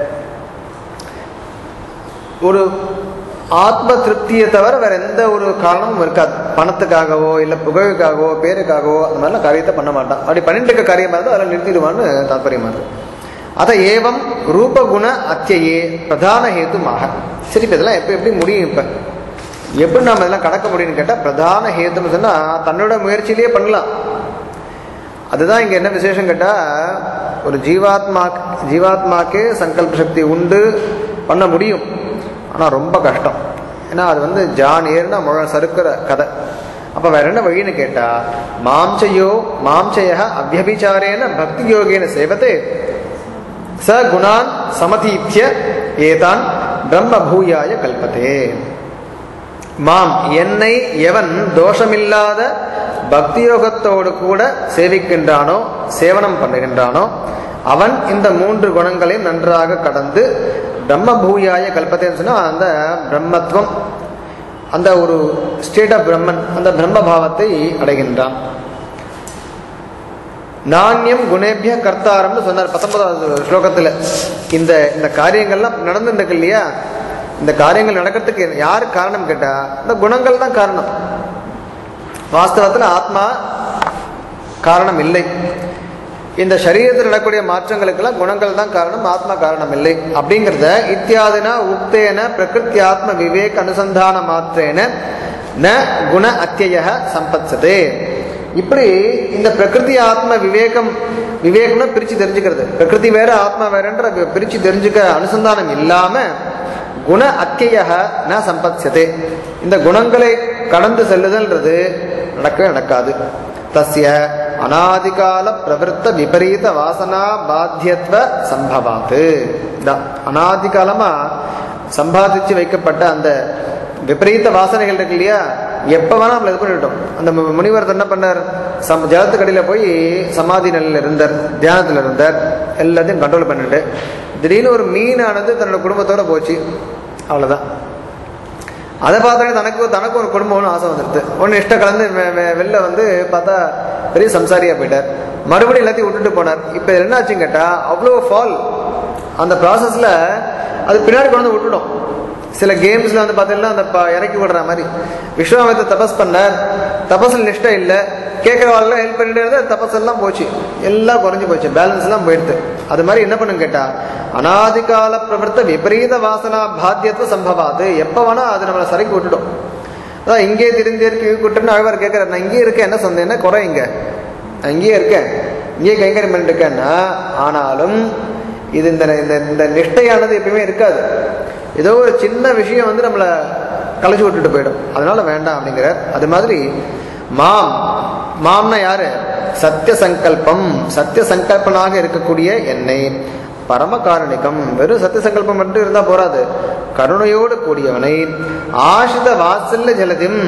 S1: ஒரு ஆத்ம திருப்தியை தவிர வேற எந்த ஒரு காரணமும் இருக்காது பணத்துக்காகவோ இல்லை புகழுக்காகவோ பேருக்காகவோ அந்த மாதிரிலாம் காரியத்தை பண்ண மாட்டான் அப்படி பண்ணிட்டு இருக்க காரியமா இருந்தால் அதில் நிறுத்திடுவான்னு தாற்பயமா இருக்கு அத ஏவம் ரூபகுண அத்தியே பிரதான ஹேதுமாக சரி இப்போ இதெல்லாம் எப்போ எப்படி முடியும் இப்போ எப்படி நாம இதெல்லாம் கடக்க முடியும்னு கேட்டால் பிரதான ஹேதுன்னு சொன்னால் தன்னோட முயற்சியிலேயே பண்ணலாம் அதுதான் இங்க என்ன விசேஷம் கேட்டா ஒரு ஜீவாத்மா ஜீவாத்மாக்கே சங்கல்ப சக்தி உண்டு பண்ண முடியும் ஆனா ரொம்ப கஷ்டம் ஏன்னா அது வந்து ஜான் ஏறுனா முழ சறுக்கிற கதை அப்ப வேற என்ன வழின்னு கேட்டா மாம்சயோ மாம்சய அவ்வபிச்சாரேன பக்தி யோகேன சேவத்தே ச குணான் சமதீத்திய ஏதான் பிரம்ம பூயாய கல்பத்தே மாம் என்னை எவன் தோஷமில்லாத பக்தியோகத்தோடு கூட சேவிக்கின்றானோ சேவனம் பண்ணுகின்றானோ அவன் இந்த மூன்று குணங்களையும் நன்றாக கடந்து பிரம்ம பூயாய கல்பத்தைன்னு சொன்னா அந்த பிரம்மத்துவம் அந்த ஒரு ஸ்டேட் ஆஃப் பிரம்மன் அந்த பிரம்ம பாவத்தை அடைகின்றான் நாண்யம் குணேபிய கர்த்தாரம்னு சொன்னார் பத்தொன்பதாவது ஸ்லோகத்துல இந்த இந்த காரியங்கள்லாம் நடந்துட்டு இருக்கு இல்லையா இந்த காரியங்கள் நடக்கிறதுக்கு யார் காரணம் கேட்டா இந்த குணங்கள் தான் காரணம் வாஸ்தவத்துல ஆத்மா காரணம் இல்லை இந்த சரீரத்தில் நடக்கூடிய மாற்றங்களுக்கெல்லாம் குணங்கள் தான் காரணம் ஆத்மா காரணம் இல்லை அப்படிங்கிறத இத்தியாதினா உக்தேன பிரகிருத்தி ஆத்ம விவேக் அனுசந்தான மாத்திரேன ந குண அத்திய சம்பத்சதே இப்படி இந்த பிரகிருதி ஆத்ம விவேகம் விவேகம்னா பிரிச்சு தெரிஞ்சுக்கிறது பிரகிருதி வேற ஆத்மா வேறன்ற பிரிச்சு தெரிஞ்சுக்க அனுசந்தானம் இல்லாம குண அத்திய ந சம்பத்சதே இந்த குணங்களை கடந்து செல்லுதல்ன்றது நடக்கவே நடக்காது தஸ்ய அனாதிகால பிரவருத்த விபரீத வாசனா பாத்தியத்துவ சம்பவாத்து இதான் அனாதிகாலமா சம்பாதிச்சு வைக்கப்பட்ட அந்த விபரீத வாசனைகள் இருக்கு இல்லையா எப்ப வேணா நம்மள இது பண்ணிட்டோம் அந்த மு- முனிவர் என்ன பண்ணார் சம் ஜலத்துக்கடியில போய் சமாதி நிலையில இருந்தார் தியானத்துல இருந்தார் எல்லாத்தையும் கண்ட்ரோல் பண்ணிட்டு திடீர்னு ஒரு மீனானது தன்னோட குடும்பத்தோட போச்சு அவ்வளவுதான் அதை பார்த்தோன்னே தனக்கு தனக்கு ஒரு குடும்பம்னு ஆசை வந்துடுது ஒன்று இஷ்டம் கலந்து வெ- வெ- வெளில வந்து பார்த்தா பெரிய சம்சாரியா போயிட்டார் மறுபடியும் எல்லாத்தையும் விட்டுட்டு போனார் இப்போ என்ன ஆச்சுன்னு கேட்டா அவ்வளோ ஃபால் அந்த ப்ராசஸில் அது பின்னாடி கொண்டு வந்து விட்டுடும் சில கேம்ஸ்ல வந்து பார்த்தீங்கன்னா அந்த ப- இறக்கி விடுற மாதிரி விஸ்வாமித்த தபஸ் பண்ணார் தபஸில் நிஷ்டம் இல்லை கேட்குறவாள்லாம் ஹெல்ப் பண்ணிட்டு இருந்தா தபஸ் எல்லாம் போச்சு எல்லாம் குறைஞ்சு போச்சு பேலன்ஸ் எல்லாம் போயிடுது அது மாதிரி என்ன பண்ணுங்க கேட்டா அனாதிகால பிரவர்த்த விபரீத வாசனா பாத்தியத்துவ சம்பவாது எப்போ வேணா அது நம்மளை சரைக்கு விட்டுடும் அதான் இங்கே திருந்தியிருக்கு கூட்டுன்னு அழகார் கேட்குறாரு நான் இங்கே இருக்கேன் என்ன சொன்னேன் என்ன குறை இங்க நான் இங்கேயே இருக்கேன் இங்கேயே கைங்கரியம் பண்ணிட்டு இருக்கேன்னா ஆனாலும் இது இந்த இந்த இந்த நிஷ்டையானது எப்பயுமே இருக்காது ஏதோ ஒரு சின்ன விஷயம் வந்து நம்மளை கலைச்சு விட்டுட்டு போயிடும் அதனால வேண்டாம் அப்படிங்கிறார் அது மாதிரி மாம் மாம்னா யாரு சத்திய சங்கல்பம் சத்திய சங்கல்பனாக இருக்கக்கூடிய என்னை பரமகாரணிகம் வெறும் சத்திய சங்கல்பம் மட்டும் இருந்தா போறாது கருணையோடு கூடியவனை ஆசித வாத்சல்ய ஜலதிம்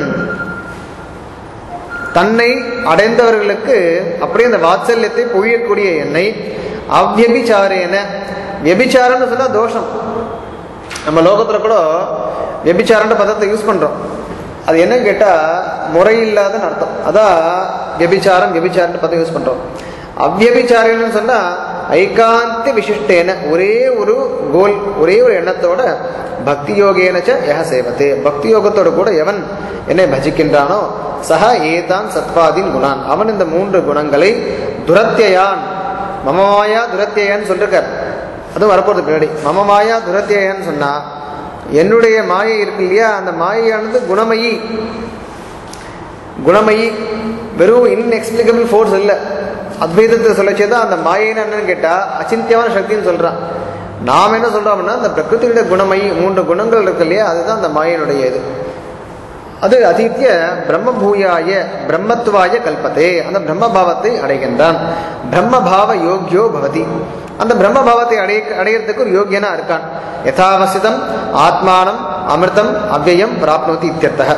S1: தன்னை அடைந்தவர்களுக்கு அப்படியே அந்த வாத்சல்யத்தை பொழியக்கூடிய என்னை அவ்யபிச்சாரேன வியபிச்சாரம்னு சொன்னா தோஷம் நம்ம லோகத்துல கூட வியபிச்சாரன்ற பதத்தை யூஸ் பண்றோம் அது என்னன்னு கேட்டா முறையில்லாதன்னு அர்த்தம் அதான் வியபிச்சாரம் வியபிச்சாரன்ற பதம் யூஸ் பண்றோம் அவ்யபிச்சாரம்னு சொன்னா ஐகாந்தி விசிஷ்டேன ஒரே ஒரு கோல் ஒரே ஒரு எண்ணத்தோட பக்தி யோகேனச்ச யக சேவத்தே பக்தி யோகத்தோட கூட எவன் என்னை பஜிக்கின்றானோ சக ஏதான் சத்வாதின் குணான் அவன் இந்த மூன்று குணங்களை துரத்தியான் மமமாயா துரத்தியான்னு சொல்லிருக்கார் அதுவும் வரப்போறது பின்னாடி மமமாயா துரத்தியான்னு சொன்னா என்னுடைய மாயை இருக்கு இல்லையா அந்த மாயையானது குணமயி குணமயி வெறும் இன்எக்ஸ்பிளிகபிள் ஃபோர்ஸ் இல்லை அத்வைதத்தை சொல்லச்சே தான் அந்த மாயைன்னு என்னன்னு கேட்டா அச்சிந்தியமான சக்தின்னு சொல்றான் நாம் என்ன சொல்றோம் அப்படின்னா அந்த பிரகிருதியுடைய குணமயி மூன்று குணங்கள் இருக்கு இல்லையா அதுதான் அந்த மாயினுடைய இது அது அதீத்திய பிரம்ம பூயாய பிரம்மத்துவாய கல்பத்தே அந்த பிரம்ம பாவத்தை அடைகின்றான் பிரம்ம பாவ யோக்யோ பவதி அந்த பிரம்ம பாவத்தை அடைய அடையிறதுக்கு ஒரு யோகியனா இருக்கான் யதாவசிதம் ஆத்மானம் அமிர்தம் அவ்வயம் பிராப்னோதி இத்தியர்த்தக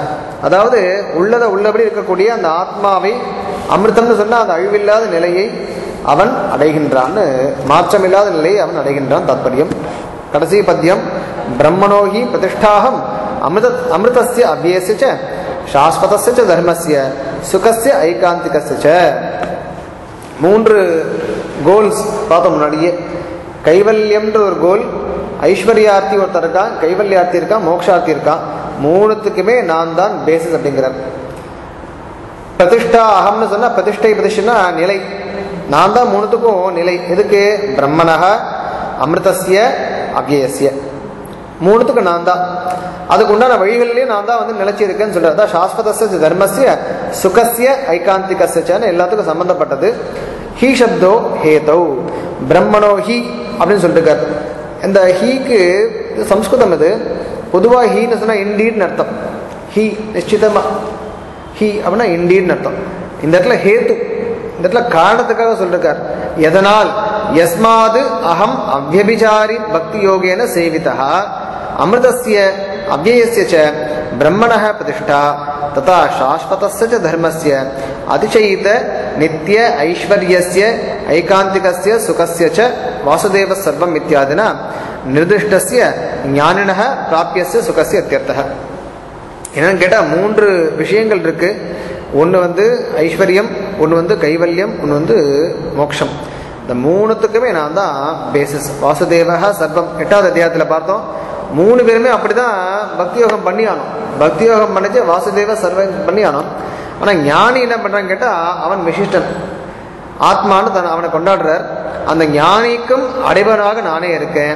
S1: அதாவது உள்ளதை உள்ளபடி இருக்கக்கூடிய அந்த ஆத்மாவை அமிர்தம்னு சொன்னா அந்த அழிவில்லாத நிலையை அவன் அடைகின்றான்னு மாற்றமில்லாத நிலையை அவன் அடைகின்றான் தாத்பரியம் கடைசி பத்தியம் பிரம்மணோகி பிரதிஷ்டாகம் அமிர்த அமிர்தஸ்ய அவ்யயஸ்ய ச சாஸ்வதஸ்ய ச தர்மஸ்ய சுகஸ்ய ஐகாந்திகஸ்ய ச மூன்று கோல்ஸ் பார்த்தோம் முன்னாடியே கைவல்யம்ன்ற ஒரு கோல் ஐஸ்வர்யார்த்தி ஒருத்தர் இருக்கான் கைவல்யார்த்தி இருக்கான் மோக்ஷார்த்தி இருக்கான் மூணுத்துக்குமே நான் தான் பேசிஸ் அப்படிங்கிறார் பிரதிஷ்டா அகம்னு சொன்னா பிரதிஷ்டை பிரதிஷ்டனா நிலை நான் தான் மூணுத்துக்கும் நிலை எதுக்கு பிரம்மனக அமிர்தஸ்ய அவ்யயஸ்ய மூணுத்துக்கு நான் தான் அதுக்கு உண்டான வழிகளிலேயே நான் தான் வந்து நிலைச்சிருக்கேன்னு சொல்றாரு அதான் சாஸ்வதஸ்ய தர்மஸ்ய சுகஸ்ய ஐகாந்திகஸ்யன்னு எல்லாத்துக்கும் சம்பந்தப்பட்டது ஹீ சப்தோ ஹேதௌ பிரம்மணோ ஹி அப்படின்னு சொல்லிட்டு இந்த ஹீக்கு இது சம்ஸ்கிருதம் இது பொதுவாக ஹீன்னு சொன்னா இண்டீட்னு அர்த்தம் ஹீ நிச்சிதமா ஹி அப்படின்னா இண்டீட்னு அர்த்தம் இந்த இடத்துல ஹேத்து இந்த இடத்துல காரணத்துக்காக சொல்லிருக்கார் எதனால் யஸ்மாது அகம் அவ்யபிசாரி பக்தி யோகேன சேவிதா அமிர்தஸ்ய அவ்யயஸ்ய ச பிரம்மணः பிரதிஷ்டா ததா சாஸ்வதஸ்ய ச தர்மஸ்ய அதிசயித நித்திய ஐஸ்வர்யஸ்ய ஐகாந்திகஸ்ய சுகஸ்ய ச வாசுதேவ சர்வம் இத்தியாதினா நிர்திஷ்டஸ்ய ஞானினः பிராபியஸ்ய சுகஸ்ய இத்தியர்த்தः என்னன்னு கேட்டால் மூன்று விஷயங்கள் இருக்கு ஒன்று வந்து ஐஸ்வர்யம் ஒன்று வந்து கைவல்யம் ஒன்று வந்து மோட்சம் இந்த மூணுத்துக்குமே நான் தான் பேசிஸ் வாசுதேவக சர்வம் எட்டாவது அத்தியாயத்தில் பார்த்தோம் மூணு பேருமே அப்படிதான் பக்தி யோகம் பண்ணி ஆனோம் பக்தி யோகம் பண்ணிச்சு வாசுதேவ சர்வம் பண்ணி ஆனோம் ஆனால் ஞானி என்ன பண்ணுறான்னு கேட்டால் அவன் விசிஷ்டன் ஆத்மான்னு தன் அவனை கொண்டாடுறார் அந்த ஞானிக்கும் அடைவனாக நானே இருக்கேன்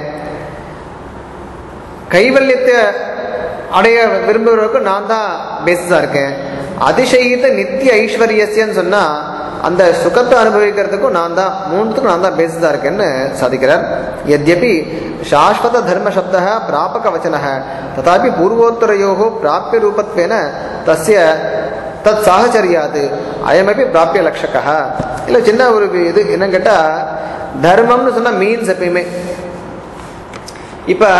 S1: கைவல்யத்தை அடைய விரும்புகிறவருக்கு நான் தான் பேசிஸாக இருக்கேன் அதிசயித்த நித்திய ஐஸ்வர்யஸ்யன்னு சொன்னால் அந்த சுகத்தை அனுபவிக்கிறதுக்கும் நான் தான் மூணுத்துக்கும் நான் தான் பேசிஸாக இருக்கேன்னு சாதிக்கிறார் எத்யபி சாஸ்வத தர்ம சப்த பிராபக வச்சன ததாபி பூர்வோத்தரையோ பிராபிய ரூபத்வேன தஸ்ய தத் சாகச்சரியாது அயமபி பிராபிய லட்சக்கா இல்லை சின்ன ஒரு இது என்னன்னு கேட்டால் தர்மம்னு சொன்னால் மீன்ஸ் எப்பயுமே இப்போ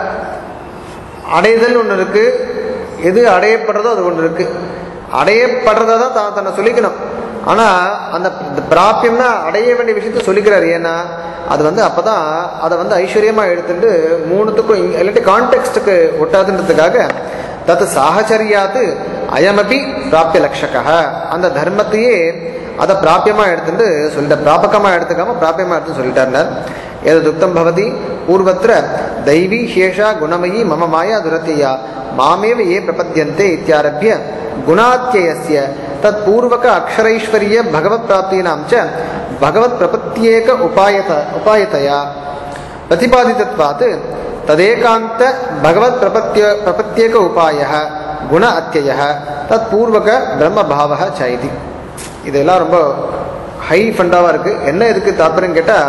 S1: அடைதல் ஒன்று இருக்கு எது அடையப்படுறதோ அது ஒன்று இருக்கு அடையப்படுறதா தான் தான் தன்னை சொல்லிக்கணும் ஆனால் அந்த பிராபியம்னா அடைய வேண்டிய விஷயத்த சொல்லிக்கிறாரு ஏன்னா அது வந்து அப்பதான் அதை வந்து ஐஸ்வர்யமாக எடுத்துட்டு மூணுத்துக்கும் இங்க- இல்லாட்டி கான்டெக்ஸ்டுக்கு ஒட்டாதுன்றதுக்காக தத்து சாகச்சரியாது அயமபி பிராபிய லட்சக்கா அந்த தர்மத்தையே அதை பிராபியமாக எடுத்துட்டு சொல்லிட்ட பிராபகமாக எடுத்துக்காம பிராபியமாக எடுத்து சொல்லிட்டார் எது துக்தம் பவதி பூர்வத்திர தைவி ஹேஷா குணமயி மம மாயா துரத்தியா மாமேவ ஏ பிரபத்தியந்தே இத்தியாரபிய குணாத்தியஸ்ய தத் பூர்வக அக்ஷரைஸ்வரிய பகவத் பிராப்தீனாம் ச பகவத் பிரபத்தியேக உபாயத உபாயதயா பிரதிபாதிதத்வாத் ததேகாந்த பகவத் பிரபத்திய பிரபத்தியேக உபாய குண அத்திய தத் பூர்வக பிரம்ம பாவ ச இது இதெல்லாம் ரொம்ப ஹை ஃபண்டாவாக இருக்குது என்ன இதுக்கு தாற்பயம் கேட்டால்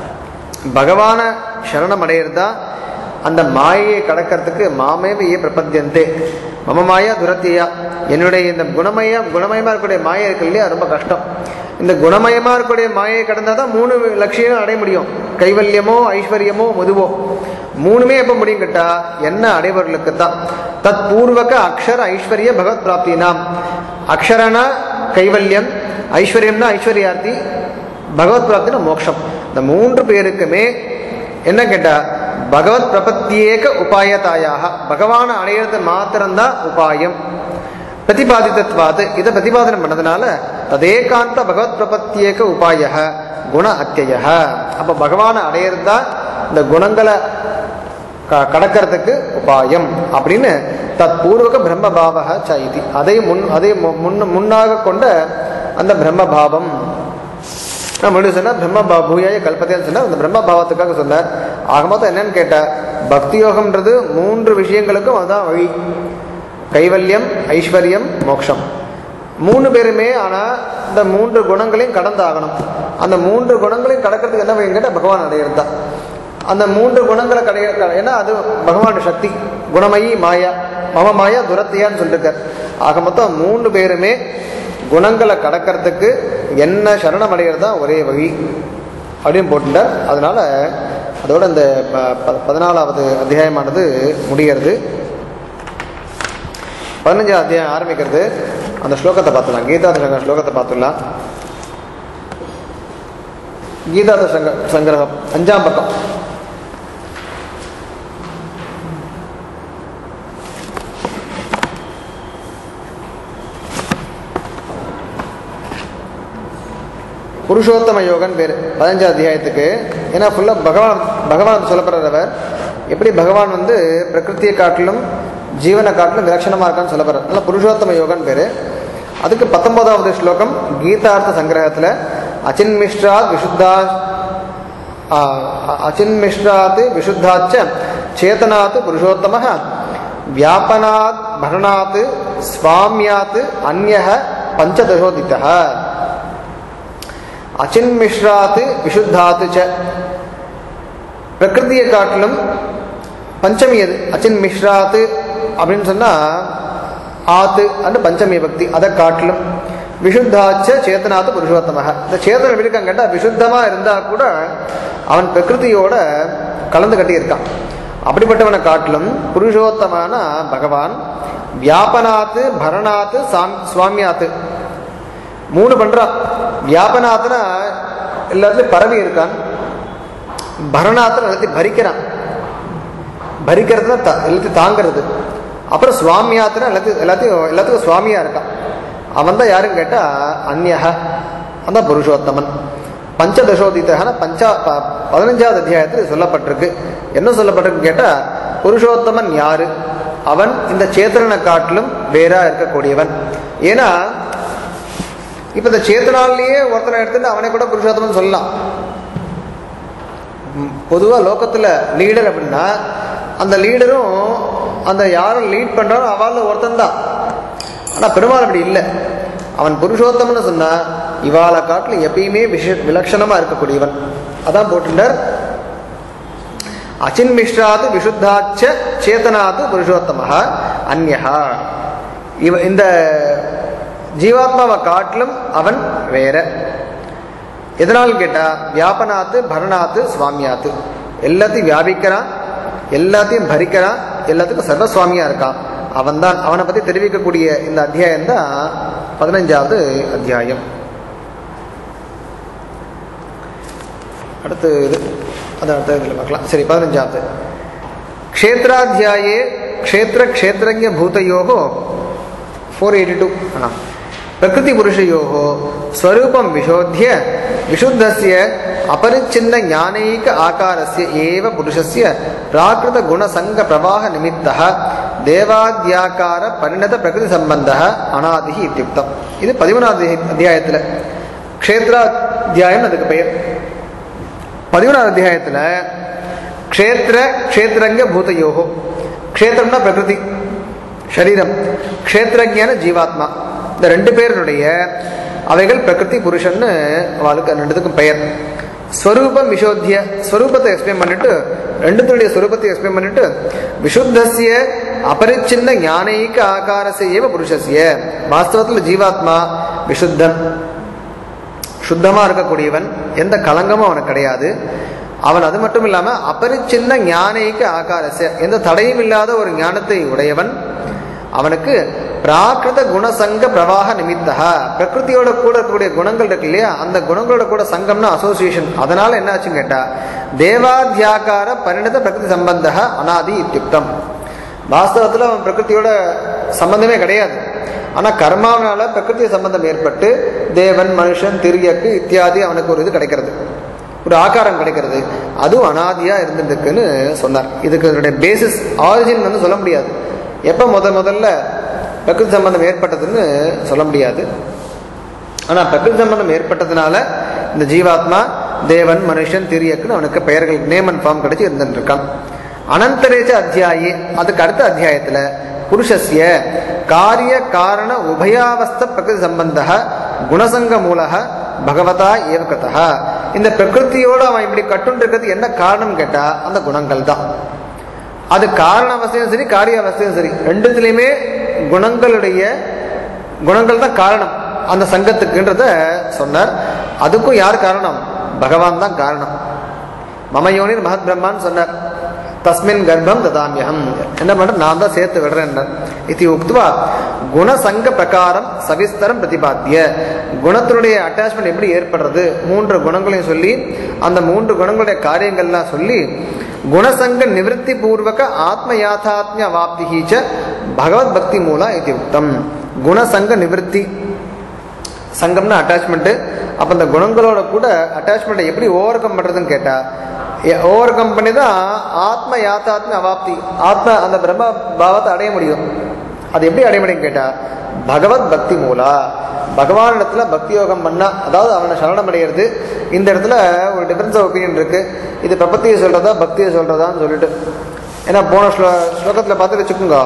S1: பகவான சரணம் அடையிறதா அந்த மாயையை கடக்கிறதுக்கு மாமேவ ஏ பிரபத்தியந்தே மம மாயா துரத்தியா என்னுடைய இந்த குணமய குணமயமா இருக்கக்கூடிய மாயை இருக்கு இல்லையா ரொம்ப கஷ்டம் இந்த குணமயமா இருக்கக்கூடிய மாயை கடந்தால் தான் மூணு லட்சியம் அடைய முடியும் கைவல்யமோ ஐஸ்வர்யமோ மதுவோ மூணுமே எப்போ முடியும் கேட்டா என்ன அடைவர்களுக்கு தான் தத் பூர்வக அக்ஷர ஐஸ்வர்ய பகவத் பிராப்தினாம் அக்ஷரனா கைவல்யம் ஐஸ்வர்யம்னா ஐஸ்வர்யார்த்தி பகவத் பிராப்தினா மோட்சம் இந்த மூன்று பேருக்குமே என்ன கேட்டா பகவத் பிரபத்தியேக உபாயதாயாக பகவானை அடையிறது மாத்திரம்தான் உபாயம் பிரதிபாதித்தத்வாது இதை பிரதிபாதனம் பண்ணதுனால ததேகாந்த பகவத் பிரபத்தியேக உபாய குண அத்திய அப்ப பகவானை அடையிறது தான் இந்த குணங்களை க- கடக்கிறதுக்கு உபாயம் அப்படின்னு தத் பூர்வக பிரம்ம பாவக சைதி அதை முன் அதை மு- முன் முன்னாக கொண்ட அந்த பிரம்ம பாவம் நான் முன்னாடி சொன்னேன் பிரம்ம பா பூயாய கல்பத்தேன்னு சொன்னார் அந்த பிரம்ம பாவத்துக்காக சொன்னார் ஆக மொத்தம் என்னன்னு கேட்டால் பக்தி யோகம்ன்றது மூன்று விஷயங்களுக்கும் அதுதான் வழி கைவல்யம் ஐஸ்வர்யம் மோட்சம் மூணு பேருமே ஆனால் இந்த மூன்று குணங்களையும் கடந்தாகணும் அந்த மூன்று குணங்களையும் கடக்கிறதுக்கு என்ன வழி கேட்டால் பகவான் அடையிறது தான் அந்த மூன்று குணங்களை கடைய ஏன்னா அது பகவான் சக்தி குணமயி மாயா மம மாயா துரத்தியான்னு சொல்லிருக்கார் ஆக மொத்தம் மூணு பேருமே குணங்களை கடக்கிறதுக்கு என்ன சரணம் அடைகிறது தான் ஒரே வழி அப்படின்னு போட்டுட்டார் அதனால அதோட இந்த ப- ப- பதினாலாவது அத்தியாயமானது முடிகிறது பதினஞ்சாம் அத்தியாயம் ஆரம்பிக்கிறது அந்த ஸ்லோகத்தை பார்த்துலாம் கீதா சங்க ஸ்லோகத்தை பார்த்துடலாம் கீதா சங்க சங்கிரகம் அஞ்சாம் பக்கம் புருஷோத்தம யோகன் பேர் பதினஞ்சாம் அத்தியாயத்துக்கு ஏன்னா ஃபுல்லாக பகவான் பகவான் சொல்லப்படுறவர் எப்படி பகவான் வந்து பிரகிருத்தியை காட்டிலும் ஜீவனை காட்டிலும் விலட்சணமாக இருக்கான்னு சொல்லப்படுறார் அதனால புருஷோத்தம யோகன் பேர் அதுக்கு பத்தொன்பதாவது ஸ்லோகம் கீதார்த்த சங்கிரகத்தில் அச்சின்மிஷ்டாத் விஷுத்தா ஆ, அச்சின்மிஷ்டாத் விஷுத்தாச்ச சேதனாத் புருஷோத்தம வியாபனாத் பரணாத் ஸ்வாமியாத் அந்யः பஞ்சதசோதித்தः அச்சின்மிஷ்ராத்து விஷுத்தாத்து ச பிரகிருதியை காட்டிலும் பஞ்சமி அது அச்சின் மிஷ்ராத்து அப்படின்னு சொன்னால் ஆத்து அண்டு பஞ்சமி பக்தி அதை காட்டிலும் விஷுத்தாச்ச சேத்தனாத்து புருஷோத்தமக இந்த சேத்தனம் எப்படி இருக்கான்னு கேட்டால் விசுத்தமாக இருந்தால் கூட அவன் பிரகிருதியோட கலந்து கட்டியிருக்கான் அப்படிப்பட்டவனை காட்டிலும் புருஷோத்தமான பகவான் வியாபனாத்து பரணாத்து சாம் சுவாமியாத்து மூணு பண்றான் வியாபனாத்துனா எல்லாத்துலயும் பரவி இருக்கான் பரணாத்துல எல்லாத்தையும் பரிக்கிறான் பரிக்கிறதுனா த- எல்லாத்தையும் தாங்கிறது அப்புறம் சுவாமியாத்துனா எல்லாத்தையும் எல்லாத்தையும் எல்லாத்துக்கும் சுவாமியா இருக்கான் அவன் தான் யாருன்னு கேட்டா அந்யக அதான் புருஷோத்தமன் பஞ்சதசோதித்தகன பஞ்சா ப- பதினஞ்சாவது அத்தியாயத்தில் சொல்லப்பட்டிருக்கு என்ன சொல்லப்பட்டிருக்கு கேட்டா புருஷோத்தமன் யாரு அவன் இந்த சேத்திரனை காட்டிலும் வேறா இருக்கக்கூடியவன் ஏன்னா இப்ப இந்த சேத்தனாலேயே ஒருத்தனை எடுத்துட்டு அவனை கூட புருஷோத்தமன் சொல்லலாம் பொதுவாக லோகத்தில் லீடர் அப்படின்னா அந்த லீடரும் அந்த யாரும் லீட் பண்ணுறாரோ அவளில் ஒருத்தன் தான் ஆனால் பெருமாள் அப்படி இல்லை அவன் புருஷோத்தமன்னு சொன்னா இவாளை காட்டில் எப்பயுமே விஷ விலட்சணமாக இருக்கக்கூடியவன் அதான் போட்டுட்டார் அச்சின்மிஷ்ராது விஷுத்தாச்ச சேதனாது புருஷோத்தம அந்யஹா இவ இந்த ஜீவாத்மாவை காட்டிலும் அவன் வேற எதனால் கேட்டா வியாபனாத்து பரணாத்து சுவாமியாத்து எல்லாத்தையும் வியாபிக்கிறான் எல்லாத்தையும் பரிக்கிறான் எல்லாத்துக்கும் சர்வசுவாமியா இருக்கான் அவன் தான் அவனை பத்தி தெரிவிக்கக்கூடிய இந்த அத்தியாயம் தான் பதினஞ்சாவது அத்தியாயம் அடுத்து இது அது அடுத்த இதில் பார்க்கலாம் சரி பதினஞ்சாவது க்ஷேத்ராத்தியாயே க்ஷேத்திர க்ஷேத்திரஜ பூதையோகோ ஃபோர் எயிட்டி டூ பிரகிருதி புருஷயோகோ ஸ்வரூபம் விசோத்திய விசுத்தஸ்ய அபரிச்சின்ன ஞானைக ஆகாரஸ்ய ஏவ புருஷஸ்ய பிராகிருத குணசங்க பிரவாக நிமித்தः தேவாத்யாக்கார பரிணத பிரகிருதி சம்பந்தः அனாதிஹி இத்தியுக்தம் இது பதிமூணாவது அத்தியாயத்தில் க்ஷேத்ராத்தியாயம் அதுக்கு பெயர் பதிமூணாவது அத்தியாயத்தில் க்ஷேத்திர க்ஷேத்திரங்க பூதயோகோ க்ஷேத்திரம்னா பிரகிருதி சரீரம் க்ஷேத்திரஜான ஜீவாத்மா இந்த ரெண்டு பேருடைய அவைகள் பிரகிருதி புருஷன்னு அவளுக்கு ரெண்டுத்துக்கும் பெயர் ஸ்வரூபம் விசோத்திய ஸ்வரூபத்தை எக்ஸ்பிளைன் பண்ணிட்டு ரெண்டுத்துடைய ஸ்வரூபத்தை எக்ஸ்பிளைன் பண்ணிட்டு விசுத்தசிய அபரிச்சின்ன ஞானீக ஆகாரசிய ஏவ புருஷசிய வாஸ்தவத்தில் ஜீவாத்மா விசுத்தன் சுத்தமா இருக்கக்கூடியவன் எந்த கலங்கமும் அவனுக்கு கிடையாது அவன் அது மட்டும் இல்லாம அபரிச்சின்ன ஞானிக்கு ஆகாரச எந்த தடையும் இல்லாத ஒரு ஞானத்தை உடையவன் அவனுக்கு பிராகிருத குணசங்க பிரவாக நிமித்தா பிரகிருதியோட கூட இருக்கக்கூடிய குணங்கள் இருக்கு இல்லையா அந்த குணங்களோட கூட சங்கம்னா அசோசியேஷன் அதனால என்ன ஆச்சுன்னு கேட்டா தேவாத்தியாக்கார பரிணத பிரகிருதி சம்பந்த அனாதி இத்தியுக்தம் வாஸ்தவத்தில் அவன் பிரகிருதியோட சம்பந்தமே கிடையாது ஆனா கர்மாவனால பிரகிருதி சம்பந்தம் ஏற்பட்டு தேவன் மனுஷன் திரியக்கு இத்தியாதி அவனுக்கு ஒரு இது கிடைக்கிறது ஒரு ஆகாரம் கிடைக்கிறது அதுவும் அனாதியா இருந்துருக்குன்னு சொன்னார் இதுக்கு இதனுடைய பேசிஸ் ஆரிஜின் வந்து சொல்ல முடியாது எப்போ முத முதல்ல பிரகிருதி சம்பந்தம் ஏற்பட்டதுன்னு சொல்ல முடியாது ஆனா பிரகிருதி சம்பந்தம் ஏற்பட்டதுனால இந்த ஜீவாத்மா தேவன் மனுஷன் திரியக்குன்னு அவனுக்கு பெயர்கள் நேம் அண்ட் ஃபார்ம் கிடைச்சி இருந்துட்டு இருக்கான் அனந்தரேச்ச அத்தியாயி அதுக்கு அடுத்த அத்தியாயத்துல புருஷஸ்ய காரிய காரண உபயாவஸ்த பிரகிருதி சம்பந்த குணசங்க மூலக பகவதா ஏவகதா இந்த பிரகிருத்தியோட அவன் இப்படி கட்டுண்டு இருக்கிறது என்ன காரணம் கேட்டா அந்த குணங்கள் தான் அது காரண அவஸ்தையும் சரி காரிய அவஸ்தையும் சரி ரெண்டுத்துலையுமே குணங்களுடைய குணங்கள் தான் காரணம் அந்த சங்கத்துக்குன்றத சொன்னார் அதுக்கும் யார் காரணம் பகவான் தான் காரணம் மமயோனிர் மகத் பிரம்மான்னு சொன்னார் தஸ்மின் கர்ப்பம் ததாமியகம் என்ன பண்ற நான் தான் சேர்த்து விடுறேன் இது உக்துவா குணசங்க பிரகாரம் சவிஸ்தரம் பிரதிபாத்திய குணத்தினுடைய அட்டாச்மெண்ட் எப்படி ஏற்படுறது மூன்று குணங்களையும் சொல்லி அந்த மூன்று குணங்களுடைய காரியங்கள்லாம் சொல்லி குணசங்க நிவೃತ್ತಿ பூர்வக ஆத்ம யாத்தாத்மிய வாப்திஹி ச பகவத் பக்தி மூலா இது உக்தம் குணசங்க நிவೃತ್ತಿ சங்கம்னா அட்டாச்மெண்ட்டு அப்போ அந்த குணங்களோட கூட அட்டாச்மெண்ட்டை எப்படி ஓவர் கம் பண்ணுறதுன்னு கேட்டால் ஓவர் கம் பண்ணி தான் ஆத்ம யாத்தாத்ம அவாப்தி ஆத்ம அந்த பிரம்ம பாவத்தை அடைய முடியும் அது எப்படி அடைய முடியும் கேட்டால் பகவத் பக்தி மூலா பகவான் இடத்துல பக்தி யோகம் பண்ணா அதாவது அவனை சரணம் அடைகிறது இந்த இடத்துல ஒரு டிஃபரன்ஸ் ஆஃப் ஒப்பீனியன் இருக்கு இது பிரபத்தியை சொல்றதா பக்தியை சொல்றதான்னு சொல்லிட்டு ஏன்னா போன ஸ்லோ ஸ்லோகத்தில் பார்த்து வச்சுக்கோங்க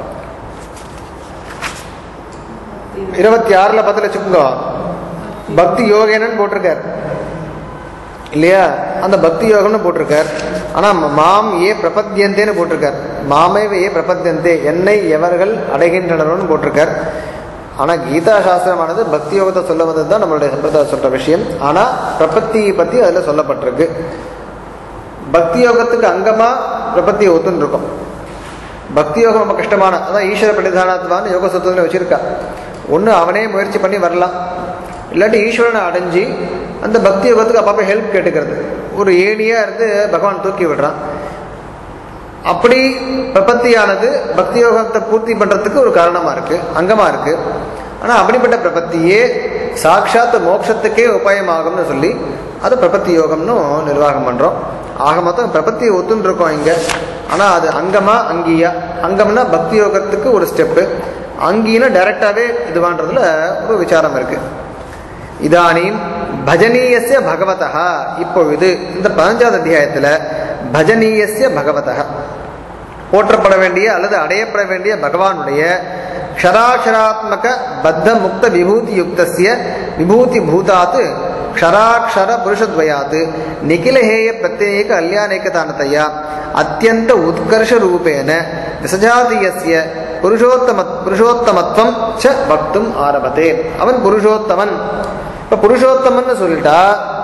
S1: இருபத்தி ஆறுல பார்த்து வச்சுக்கோங்க பக்தி யோகேனன்னு போட்டிருக்கார் இல்லையா அந்த பக்தி யோகம்னு போட்டிருக்கார் ஆனா மாம் ஏ பிரபத்தியந்தேன்னு போட்டிருக்கார் மாமே ஏ பிரபத்தியந்தே என்னை எவர்கள் அடைகின்றனர்னு போட்டிருக்கார் ஆனா கீதா சாஸ்திரமானது பக்தி யோகத்தை சொல்ல வந்தது தான் நம்மளுடைய சம்பிரதாய சொல்ற விஷயம் ஆனா பிரபத்தியை பத்தி அதுல சொல்லப்பட்டிருக்கு பக்தி யோகத்துக்கு அங்கமா பிரபத்தியை ஒத்துன்னு இருக்கும் பக்தி யோகம் ரொம்ப கஷ்டமான அதான் ஈஸ்வர பிரணிதானத்வான்னு யோக சுத்தத்தில் வச்சிருக்கா ஒன்று அவனே முயற்சி பண்ணி வரலாம் இல்லாட்டி ஈஸ்வரனை அடைஞ்சு அந்த பக்தி யோகத்துக்கு அப்பப்போ ஹெல்ப் கேட்டுக்கிறது ஒரு ஏணியா இருந்து பகவான் தூக்கி விடுறான் அப்படி பிரபத்தியானது பக்தி யோகத்தை பூர்த்தி பண்றதுக்கு ஒரு காரணமா இருக்கு அங்கமா இருக்கு ஆனா அப்படிப்பட்ட பிரபத்தியே சாட்சாத் மோட்சத்துக்கே உபாயமாகும்னு சொல்லி அது பிரபத்தி யோகம்னு நிர்வாகம் பண்றோம் ஆக மொத்தம் பிரபத்தியை ஒத்துன்னு இருக்கோம் இங்க ஆனா அது அங்கமா அங்கீயா அங்கம்னா பக்தி யோகத்துக்கு ஒரு ஸ்டெப்பு அங்கீனா டைரக்டாவே இதுவான்றதுல ஒரு விசாரம் இருக்கு இதானீம் பஜனீயஸ்ய பகவதா இப்பொழுது இந்த பதினஞ்சாவது அத்தியாயத்துல பஜனீயஸ்ய பகவதா போற்றப்பட வேண்டிய அல்லது அடையப்பட வேண்டிய பகவானுடைய க்ஷராட்சராத்மக பத்த முக்த விபூதி யுக்தஸ்ய விபூதி பூதாத் க்ஷராட்சர புருஷத்வயாத் நிகிலஹேய பிரத்யேக கல்யாணேகதானதையா அத்தியந்த உத்கர்ஷ ரூபேன விசஜாதியஸ்ய புருஷோத்தம புருஷோத்தமத்துவம் ச பக்தும் ஆரம்பத்தே அவன் புருஷோத்தமன் இப்ப புருஷோத்தமன் சொல்லிட்டா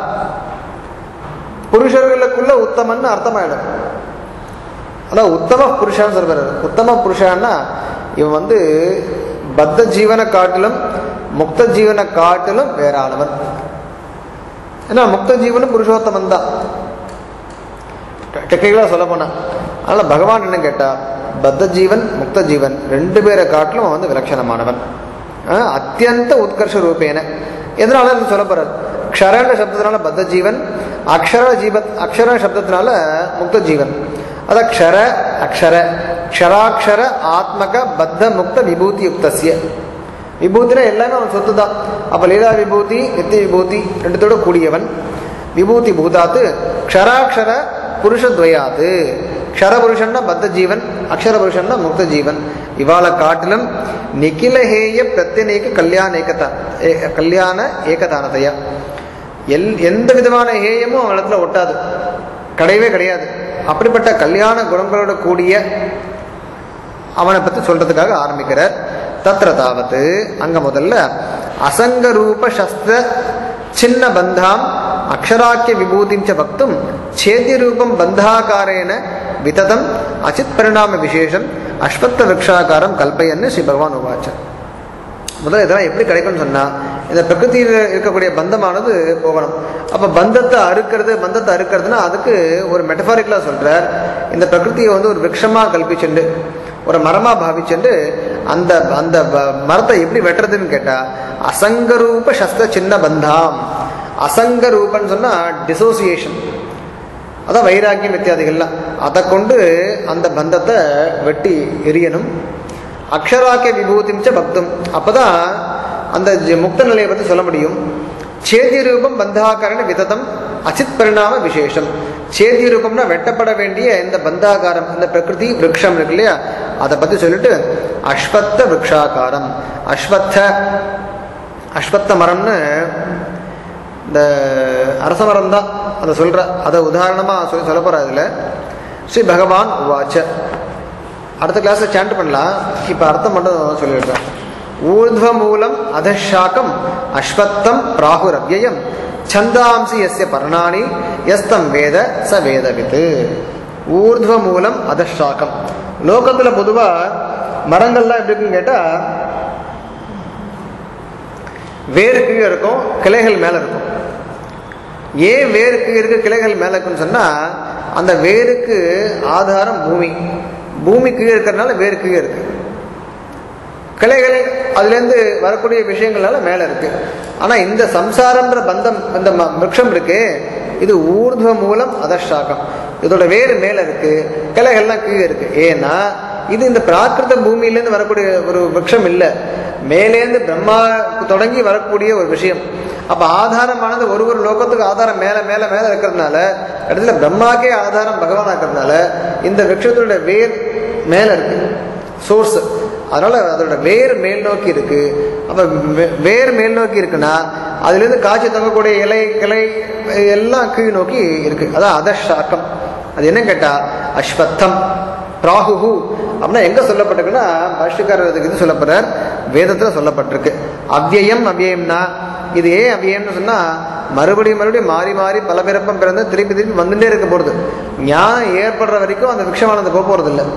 S1: புருஷர்களுக்குள்ள உத்தமன் அர்த்தமாயிடும் அதான் உத்தம புருஷான்னு சொல்றாரு உத்தம புருஷான்னா இவன் வந்து பத்த ஜீவனை காட்டிலும் முக்த ஜீவனை காட்டிலும் வேறானவன் ஏன்னா முக்த ஜீவனும் புருஷோத்தமன் தான் டெக்னிக்கலாக சொல்ல போனா அதனால பகவான் என்ன கேட்டா பத்த ஜீவன் முக்த ஜீவன் ரெண்டு பேரை காட்டிலும் அவன் வந்து விலட்சணமானவன் ஆஹ் அத்தியந்த உத்கர்ஷ ரூபேன எதனால இது சொல்ல போறார் க்ஷரன்ற சப்தத்தினால பத்த ஜீவன் அக்ஷர ஜீவ அக்ஷர சப்தத்தினால முக்த ஜீவன் அத க்ஷர அக்ஷர க்ஷராட்சர ஆத்மக பத்த முக்த விபூதி யுக்தசிய விபூதினா எல்லாமே அவன் சொத்து தான் அப்ப லீலா விபூதி நித்திய விபூதி ரெண்டுத்தோட கூடியவன் விபூதி பூதாத்து க்ஷராட்சர புருஷத்வயாது க்ஷர புருஷன்னா பத்த ஜீவன் அக்ஷர புருஷன்னா முக்த ஜீவன் இவாளை காட்டிலும் நிகிலஹேய பிரத்யநேக கல்யாண ஏகதா ஏ- கல்யாண ஏகதானதையா எல் எந்த விதமான ஹேயமும் அவனிடத்துல ஒட்டாது கிடையவே கிடையாது அப்படிப்பட்ட கல்யாண குணங்களோட கூடிய அவனை பத்தி சொல்றதுக்காக ஆரம்பிக்கிறார் தத்ர தாவத்து அங்க முதல்ல அசங்க ரூப சஸ்திர சின்ன பந்தாம் அக்ஷராக்கிய விபூதிம் ச பக்தும் சேத்திய ரூபம் பந்தாகாரேன விததம் அச்சித் பரிணாம விசேஷம் அஸ்வத்த விரக்ஷாகாரம் கல்பயன்னு ஸ்ரீ பகவான் உவாச்சர் முதல்ல இதெல்லாம் எப்படி கிடைக்கும்னு சொன்னா இந்த பிரகிருதியில் இருக்கக்கூடிய பந்தமானது போகணும் அப்ப பந்தத்தை அறுக்கிறது பந்தத்தை அறுக்கிறதுனா அதுக்கு ஒரு மெட்டபாரிக்கலா சொல்றார் இந்த பிரகிருதியை வந்து ஒரு விரக்ஷமா கல்பிச்சுண்டு ஒரு மரமா பாவிச்சுண்டு அந்த அந்த ப- மரத்தை எப்படி வெட்டுறதுன்னு கேட்டா அசங்கரூப சஸ்த சின்ன பந்தாம் அசங்க ரூபன்னு சொன்னா டிசோசியேஷன் அதான் வைராக்கியம் இத்தியாதிகள்லாம் அதை கொண்டு அந்த பந்தத்தை வெட்டி எரியணும் அக்ஷராக்கிய விபூதிம் ச பக்தும் அப்பதான் அந்த ஜ- முக்த நிலையை பற்றி சொல்ல முடியும் சேத்திய ரூபம் பந்தாகரண விததம் அச்சித் பரிணாம விசேஷம் சேத்திய ரூபம்னா வெட்டப்பட வேண்டிய இந்த பந்தாகாரம் இந்த பிரகிருதி விரக்ஷம் இருக்கு இல்லையா அதை பத்தி சொல்லிட்டு அஸ்வத்த விரக்ஷாகாரம் அஸ்வத்த அஸ்வத்த மரம்னு இந்த அரச மரம் தான் அதை சொல்ற அதை உதாரணமா சொல்லி சொல்ல போற இதுல ஸ்ரீ பகவான் உவாச்ச அடுத்த கிளாஸ்ல சாண்ட் பண்ணலாம் இப்ப அர்த்தம் மட்டும் சொல்லிடுறேன் ஊர்ಧ್ವ மூலம் அதஷாக்கம் அஸ்வத்தம் பிராகுரவ்யயம் சந்தாம்சி எஸ்ய பர்ணாணி எஸ்தம் வேத ச வேதவித் ஊர்துவ மூலம் அதஷாக்கம் லோகத்துல பொதுவா மரங்கள்லாம் எப்படி இருக்குன்னு கேட்டா வேறு கீழே இருக்கும் கிளைகள் மேல இருக்கும் ஏன் வேருக்கு இருக்கு கிளைகள் மேல இருக்குன்னு சொன்னா அந்த வேருக்கு ஆதாரம் பூமி பூமி கீழே இருக்கிறதுனால வேறு கீழே இருக்கு கிளைகள் அதுலேருந்து வரக்கூடிய விஷயங்கள்னால மேலே இருக்கு ஆனால் இந்த சம்சாரம்ன்ற பந்தம் இந்த ம- விருட்சம் இருக்கு இது ஊர்துவ மூலம் அதர்ஷாகம் இதோட வேறு மேலே இருக்கு கிளைகள்லாம் கீழே இருக்கு ஏன்னா இது இந்த பிராகிருத பூமியிலேருந்து வரக்கூடிய ஒரு விருட்சம் இல்லை மேலேருந்து பிரம்மா தொடங்கி வரக்கூடிய ஒரு விஷயம் அப்ப ஆதாரமானது ஒரு ஒரு லோகத்துக்கு ஆதாரம் மேல மேல மேல இருக்கிறதுனால இடத்துல பிரம்மாக்கே ஆதாரம் பகவானா இருக்கிறதுனால இந்த விருட்சத்தோட வேர் மேல இருக்கு சோர்ஸ் அதனால அதோட வேர் மேல் நோக்கி இருக்கு அப்ப வே- வேர் மேல் நோக்கி இருக்குன்னா அதுல இருந்து காய்ச்சி தங்கக்கூடிய இலை கிளை எல்லாம் கீழ் நோக்கி இருக்கு அதான் அதஷாக்கம் அது என்ன கேட்டா அஸ்வத்தம் பிராகுஹு அப்படின்னா எங்க சொல்லப்பட்டிருக்குன்னா பாஷ்யக்காரர் இதுக்கு இது சொல்லப்படுறார் வேதத்துல சொல்லப்பட்டிருக்கு அவ்யயம் அவ்யயம்னா இது ஏன் அவ்யயம்னு சொன்னா மறுபடியும் மறுபடியும் மாறி மாறி பல பிறப்பம் பிறந்து திருப்பி திருப்பி வந்துட்டே இருக்க போறது ஞானம் ஏற்படுற வரைக்கும் அந்த விக்ஷமானது போக போறது இல்லை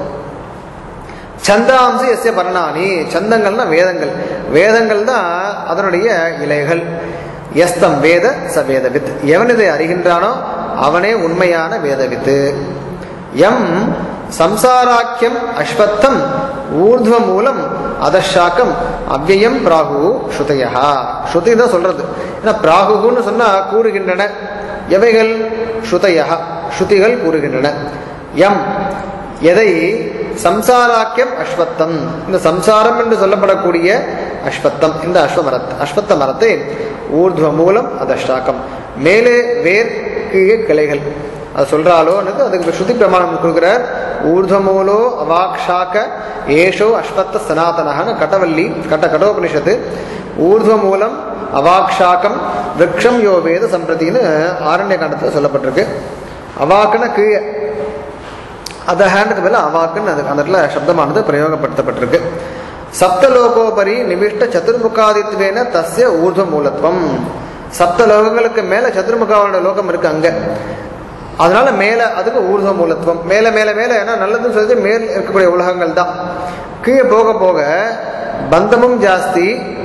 S1: சந்தாம்சு எஸ்ய பர்ணானி சந்தங்கள்னா வேதங்கள் வேதங்கள் தான் அதனுடைய இலைகள் எஸ்தம் வேத ச வேதவித் எவன் இதை அறிகின்றானோ அவனே உண்மையான வேதவித்து எம் சம்சாராக்கியம் அஸ்வத்தம் ஊர்துவ மூலம் அதஷாக்கம் அவ்யயம் பிராகு ஸ்ருதையா ஸ்ருதி தான் சொல்றது ஏன்னா பிராகுன்னு சொன்னா கூறுகின்றன எவைகள் ஸ்ருதையா ஸ்ருதிகள் கூறுகின்றன எம் எதை சம்சாராக்கியம் அஸ்வத்தம் இந்த சம்சாரம் என்று சொல்லப்படக்கூடிய அஸ்வத்தம் இந்த அஸ்வ மரத் அஸ்வத்த மரத்தை ஊர்துவ மூலம் அதஷ்டாக்கம் மேலே வேர் கீழே கிளைகள் அது சொல்றாலோன்னு அதுக்கு ஸ்ருதி பிரமாணம் கொடுக்குறார் ஊர்துவமூலோ அவாக்ஷாக்க ஏஷோ அஸ்வத்த சனாதனஹன்னு கட்டவல்லி கட்ட கடோபனிஷத்து ஊர்துவ மூலம் அவாக்ஷாக்கம் விரக்ஷம் யோ வேத சம்பிரதின்னு ஆரண்ய காண்டத்தில் சொல்லப்பட்டிருக்கு அவாக்குன கீழே அதஹாண்டுக்கு பதில் அவாக்குன்னு அது அந்த இடத்துல சப்தமானது பிரயோகப்படுத்தப்பட்டிருக்கு சப்தலோகோபரி நிவிஷ்ட சதுர்முகாதித்வேன தஸ்ய ஊர்துவ மூலத்துவம் சப்த லோகங்களுக்கு மேல சதுர்முகாவோட லோகம் இருக்கு அங்க அதனால மேல அதுக்கு ஊர்துவ மூலத்துவம் மேல மேல மேல ஏன்னா நல்லதுன்னு சொல்லி மேல் இருக்கக்கூடிய உலகங்கள் தான் கீழே போக போக பந்தமும் ஜாஸ்தி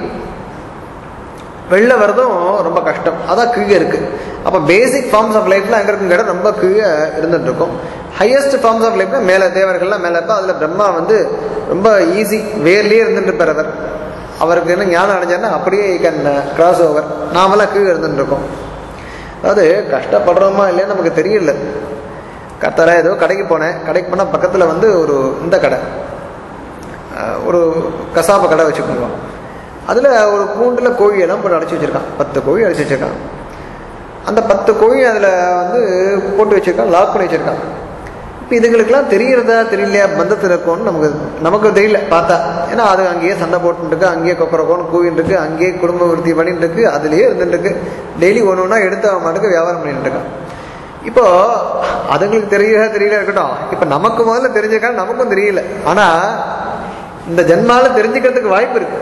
S1: வெளில வரதும் ரொம்ப கஷ்டம் அதான் கீழே இருக்கு அப்போ பேசிக் ஃபார்ம்ஸ் ஆஃப் லைஃப்ல அங்கே இருக்கும் இடம் ரொம்ப கீழே இருந்துட்டு இருக்கும் ஹையஸ்ட் ஃபார்ம்ஸ் ஆஃப் லைஃப்ல மேலே தேவர்கள்லாம் மேலே இருப்பா அதில் பிரம்மா வந்து ரொம்ப ஈஸி வேர்லேயே இருந்துட்டு இருப்பார் அவர் அவருக்கு என்ன ஞானம் அடைஞ்சாருன்னா அப்படியே கேன் கிராஸ் ஓவர் நாமெல்லாம் கீழே இருந்துட்டு இருக்கோம் அதாவது கஷ்டப்படுறோமா இல்லையா நமக்கு தெரியல கத்தரா ஏதோ கடைக்கு போனேன் கடைக்கு போனால் பக்கத்தில் வந்து ஒரு இந்த கடை அஹ், ஒரு கசாப்பு கடை வச்சுக்கோங்க அதில் ஒரு கூண்டில் கோழி எல்லாம் போட்டு அடைச்சி வச்சிருக்கான் பத்து கோழி அடைச்சி வச்சிருக்கான் அந்த பத்து கோழி அதில் வந்து போட்டு வச்சிருக்கான் லாக் பண்ணி வச்சிருக்கான் இப்போ இதுங்களுக்கெல்லாம் தெரியறதா தெரியலையா பந்தத்தில் இருக்கோன்னு நமக்கு நமக்கு தெரியல பார்த்தா ஏன்னா அது அங்கேயே சண்டை போட்டுட்டு இருக்கு அங்கேயே கொக்கரக்கோன்னு கூவின்னு இருக்கு அங்கேயே குடும்ப விருத்தி பண்ணிட்டு இருக்கு அதுலேயே இருந்துட்டு இருக்கு டெய்லி ஒன்று ஒன்றா எடுத்து அவன் மாட்டுக்கு வியாபாரம் பண்ணிட்டு இருக்கான் இப்போ அதுங்களுக்கு தெரியல தெரியல இருக்கட்டும் இப்போ நமக்கு முதல்ல தெரிஞ்சிருக்கான்னு நமக்கும் தெரியல ஆனால் இந்த ஜென்மால தெரிஞ்சுக்கிறதுக்கு வாய்ப்பு இருக்கு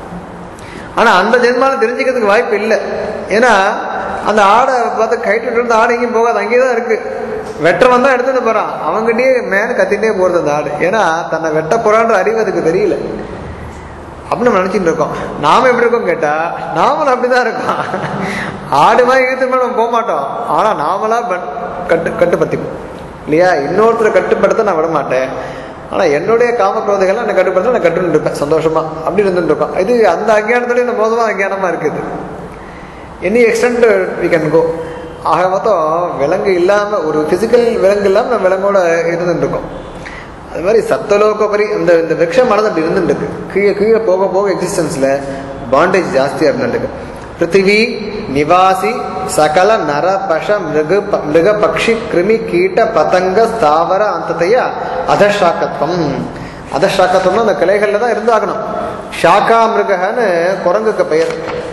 S1: ஆனா அந்த ஜென்மால தெரிஞ்சுக்கிறதுக்கு வாய்ப்பு இல்லை ஏன்னா அந்த ஆடை பார்த்து கைட்டு இருந்த ஆடு எங்கேயும் போகாது அங்கேயே தான் இருக்கு வெட்டுறவன் தான் எடுத்துட்டு போறான் அவங்ககிட்டயே மேல கத்திட்டே போறது அந்த ஆடு ஏன்னா தன்னை வெட்ட போறான்ற அறிவு அதுக்கு தெரியல அப்படின்னு நம்ம நினைச்சிட்டு இருக்கோம் நாம எப்படி இருக்கோம் கேட்டா நாமளும் அப்படிதான் இருக்கோம் ஆடு மாதிரி இழுத்து மேல நம்ம போக மாட்டோம் ஆனா நாமளா பட்- கட்டு கட்டுப்படுத்திப்போம் இல்லையா இன்னொருத்தரை கட்டுப்படுத்த நான் விட மாட்டேன் ஆனா என்னுடைய காமக்ரோதைகள்லாம் என்னை கட்டுப்படுத்த நான் கட்டுன்னு இருப்பேன் சந்தோஷமா அப்படி இருந்துட்டு இருக்கோம் இது அந்த அஞ்ஞானத்தோட இந்த மோசமான அஞ்ஞானமா இருக்குது any extent we can go ஆக மொத்தம் விலங்கு இல்லாம ஒரு பிசிக்கல் விலங்கு இல்லாம நம்ம விலங்கோட இருந்துட்டு இருக்கோம் அது மாதிரி சத்தலோகபரி இந்த இந்த விரக்ஷமானது அப்படி இருந்துட்டு இருக்கு கீழே கீழே போக போக எக்ஸிஸ்டன்ஸ்ல பாண்டேஜ் ஜாஸ்தியா இருந்துட்டு இருக்கு பிருத்திவி நிவாசி சகல நர பஷ மிருக ப- மிருக பக்ஷி கிருமி கீட்ட பதங்க ஸ்தாவர அந்தத்தைய அதஷாக்கத்துவம் அதஷாக்கத்துவம்னா அந்த கிளைகள்ல தான் இருந்தாகணும் ஷாக்கா மிருகன்னு குரங்குக்கு பெயர்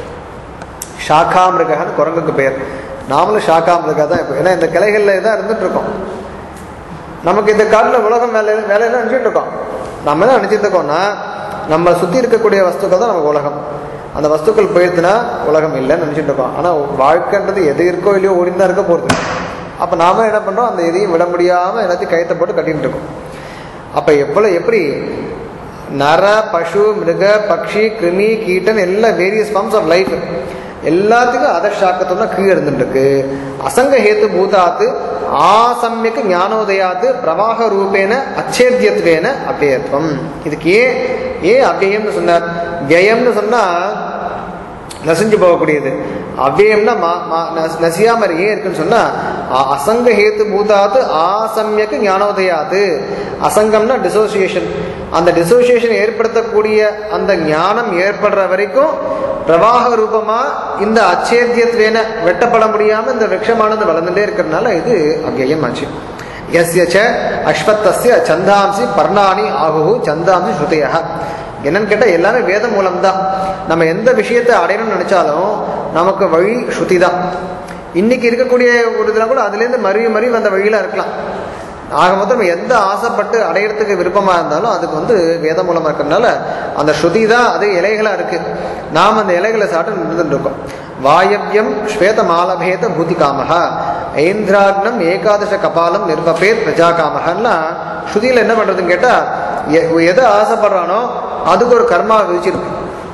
S1: ஷாக்கா மிருகன்னு குரங்குக்கு பெயர் நாமளும் ஷாக்கா மிருகா தான் இப்போ ஏன்னா இந்த கிளைகள்ல தான் இருந்துட்டு இருக்கோம் நமக்கு இந்த காட்டில் உலகம் வேலை வேலையெல்லாம் நினச்சிட்டு இருக்கோம் நம்ம என்ன நினச்சிட்டு இருக்கோம்னா நம்ம சுற்றி இருக்கக்கூடிய வஸ்துக்கள் தான் நமக்கு உலகம் அந்த வஸ்துக்கள் போயிடுச்சுன்னா உலகம் இல்லைன்னு நினச்சிட்டு இருக்கோம் ஆனால் வாழ்க்கைன்றது எது இருக்கோ இல்லையோ ஓடின்னு தான் இருக்க போகிறது அப்போ நாம என்ன பண்ணுறோம் அந்த இதையும் விட முடியாமல் எல்லாத்தையும் கயத்தை போட்டு கட்டிட்டு இருக்கோம் அப்போ எவ்வளோ எப்படி நர பசு மிருக பக்ஷி கிருமி கீட்டன் எல்லா வேரியஸ் ஃபார்ம்ஸ் ஆஃப் லைஃப் எல்லாத்துக்கும் அதர்ஷாக்கத்தோம்னா கீழே இருந்துருக்கு அசங்க ஹேத்து பூதாத்து ஆசம்யக்கு ஞானோதயாத்து பிரவாக ரூபேன அச்சேத்தியத்வேன அவ்யயத்துவம் இதுக்கு ஏன் ஏன் அவ்யயம்னு சொன்னார் வியயம்னு சொன்னா நசிஞ்சு போகக்கூடியது அவ்வியம்னா மா- மா- நஸ்- நசியாம ஏன் இருக்குன்னு சொன்னா அ- அசங்க ஹேத்து பூதாத்து ஆசம்யக்கு ஞானோதயாது அசங்கம்னா டிசோசியேஷன் அந்த டிசோசியேஷன் ஏற்படுத்தக்கூடிய அந்த ஞானம் ஏற்படுற வரைக்கும் பிரவாக ரூபமா இந்த அச்சேத்தியத்வேன வெட்டப்பட முடியாம இந்த விரக்ஷமானது வளர்ந்துட்டே இருக்கிறதுனால இது அவ்வியம் ஆச்சு எஸ்ய ச அஸ்வத்தஸ்ய சந்தாம்சி பர்ணானி ஆகுஹு சந்தாம்சி ஸ்ருதய என்னன்னு கேட்டால் எல்லாமே வேத மூலம்தான் நம்ம எந்த விஷயத்தை அடையணும்னு நினைச்சாலும் நமக்கு வழி ஸ்ருதி தான் இன்னைக்கு இருக்கக்கூடிய ஒரு இதெல்லாம் கூட அதுலேருந்து மறி மறி வந்த வழியில இருக்கலாம் ஆக மொத்தம் நம்ம எந்த ஆசைப்பட்டு அடையிறதுக்கு விருப்பமா இருந்தாலும் அதுக்கு வந்து வேத மூலமா இருக்கிறதுனால அந்த ஸ்ருதி தான் அது இலைகளா இருக்கு நாம் அந்த இலைகளை சாப்பிட்டு நின்றுட்டு இருக்கோம் வாயவ்யம் ஸ்வேத மாலபேத பூதிகாமக ஐந்திராக்னம் ஏகாதச கபாலம் நிர்வபேத் பிரஜாகாமகன்னா ஸ்ருதியில் என்ன பண்றதுன்னு கேட்டா எ- எதை ஆசைப்படுறானோ அதுக்கு ஒரு கர்மா விதிச்சிருக்கு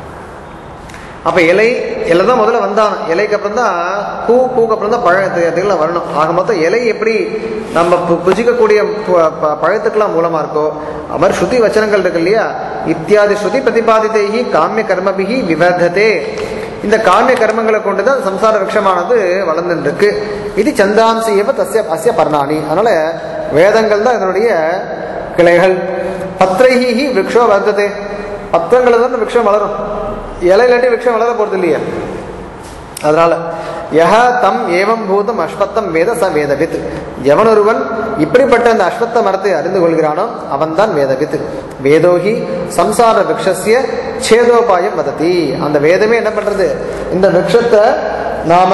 S1: அப்ப இலை இலை தான் முதல்ல வந்தான் இலைக்கு அப்புறம் தான் பூ பூக்கு அப்புறம் தான் பழம் இது- இதுக்கெல்லாம் வரணும் ஆக மொத்தம் இலை எப்படி நம்ம பு- புஜிக்கக்கூடிய பு- ப- பழத்துக்கெல்லாம் மூலமா இருக்கோ அது மாதிரி ஸ்ருதி வச்சனங்கள் இருக்கு இல்லையா இத்தியாதி ஸ்ருதி பிரதிபாதித்தேகி காமிய கர்மபிகி விவர்ததே இந்த காமிய கர்மங்களை கொண்டு தான் சம்சார விரக்ஷமானது வளர்ந்துட்டு இருக்கு இது சந்தாம்சி ஏவ தஸ்ய அஸ்ய பர்ணாணி அதனால வேதங்கள் தான் இதனுடைய கிளைகள் பத்ரைஹி விரக்ஷோ வர்த்ததே பத்திரங்களை தான் விரக்ஷம் வளரும் இலை இல்லாட்டி விரக்ஷம் வளர போறது இல்லையா அதனால யஹ தம் ஏவம் பூதம் அஸ்வத்தம் வேத ச வேதவித் எவனொருவன் இப்படிப்பட்ட அந்த அஸ்வத்த மரத்தை அறிந்து கொள்கிறானோ அவன்தான் வேதவித் வேதோஹி சம்சார விரக்ஷஸ்ய சேதோபாயம் வததி அந்த வேதமே என்ன பண்றது இந்த விரக்ஷத்தை நாம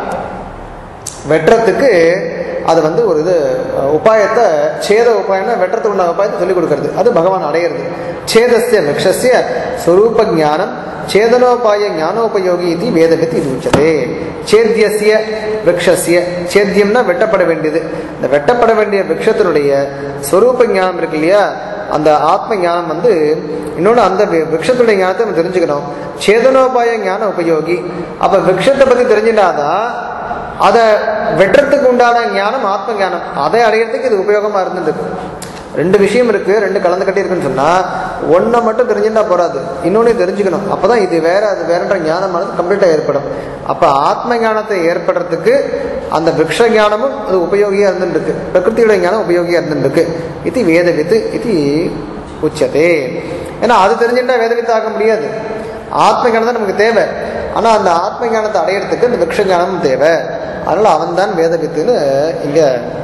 S1: வெட்டுறதுக்கு அது வந்து ஒரு இது அஹ், உபாயத்தை சேத உபாயம்னா வெட்டுறதுக்கு உண்டான உபாயத்தை சொல்லிக் கொடுக்கறது அது பகவான் அடையிறது சேதஸ்ய விரக்ஷஸ்ய ஸ்வரூப ஞானம் சேதனோபாய ஞானோபயோகி இது வேதகத்தி இது உச்சதே சேத்தியசிய விரக்ஷஸ்ய சேத்தியம்னா வெட்டப்பட வேண்டியது இந்த வெட்டப்பட வேண்டிய விரக்ஷத்தினுடைய ஸ்வரூப ஞானம் இருக்கு இல்லையா அந்த ஆத்ம ஞானம் வந்து இன்னொன்று அந்த வி- விரக்ஷத்துடைய ஞானத்தை நம்ம தெரிஞ்சுக்கணும் சேதனோபாய ஞான உபயோகி அப்ப விரக்ஷத்தை பத்தி தெரிஞ்சிடாதான் அதை வெட்டுறதுக்கு உண்டான ஞானம் ஆத்ம ஞானம் அதை அடையிறதுக்கு இது உபயோகமா இருந்துட்டு ரெண்டு விஷயம் இருக்கு ரெண்டு கலந்து கட்டி இருக்குன்னு சொன்னா ஒன்றை மட்டும் தெரிஞ்சுட்டா போறாது இன்னொன்னு தெரிஞ்சுக்கணும் அப்பதான் இது வேற அது வேறன்ற ஞானமானது கம்ப்ளீட்டா ஏற்படும் அப்ப ஆத்ம ஞானத்தை ஏற்படுறதுக்கு அந்த விரக்ஷ ஞானமும் அது உபயோகியா இருந்துருக்கு பிரகிருதியோட ஞானம் உபயோகியா இருந்துருக்கு இது வேதவித்து இது உச்சதே ஏன்னா அது தெரிஞ்சுட்டா வேதவித்து ஆக முடியாது ஆத்ம ஞானம் தான் நமக்கு தேவை ஆனா அந்த ஆத்ம ஞானத்தை அடையிறதுக்கு இந்த விரக்ஷ ஞானமும் தேவை அதனால அவன் தான் வேதவித்துன்னு இங்க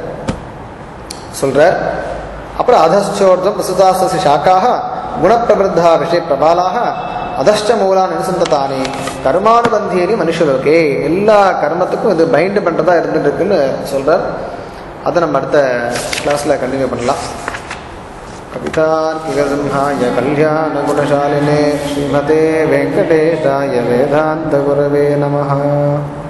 S1: சொல்றார் அப்புறம் அதச்சோர்தம் பிரசுதாச சாக்காக குணப்பிரவருத்தா விஷய பிரபாலாக அதஷ்ட மூலான் அனுசந்ததானே கர்மானுபந்தியனி மனுஷலோகே எல்லா கர்மத்துக்கும் இது பைண்ட் பண்றதா இருந்துட்டு இருக்குன்னு சொல்றார் அதை நம்ம அடுத்த கிளாஸ்ல கண்டினியூ பண்ணலாம் कवितार्किकसिंहाय कल्याणगुणशालिने श्रीमते वेङ्कटेशाय वेदान्तगुरवे नमः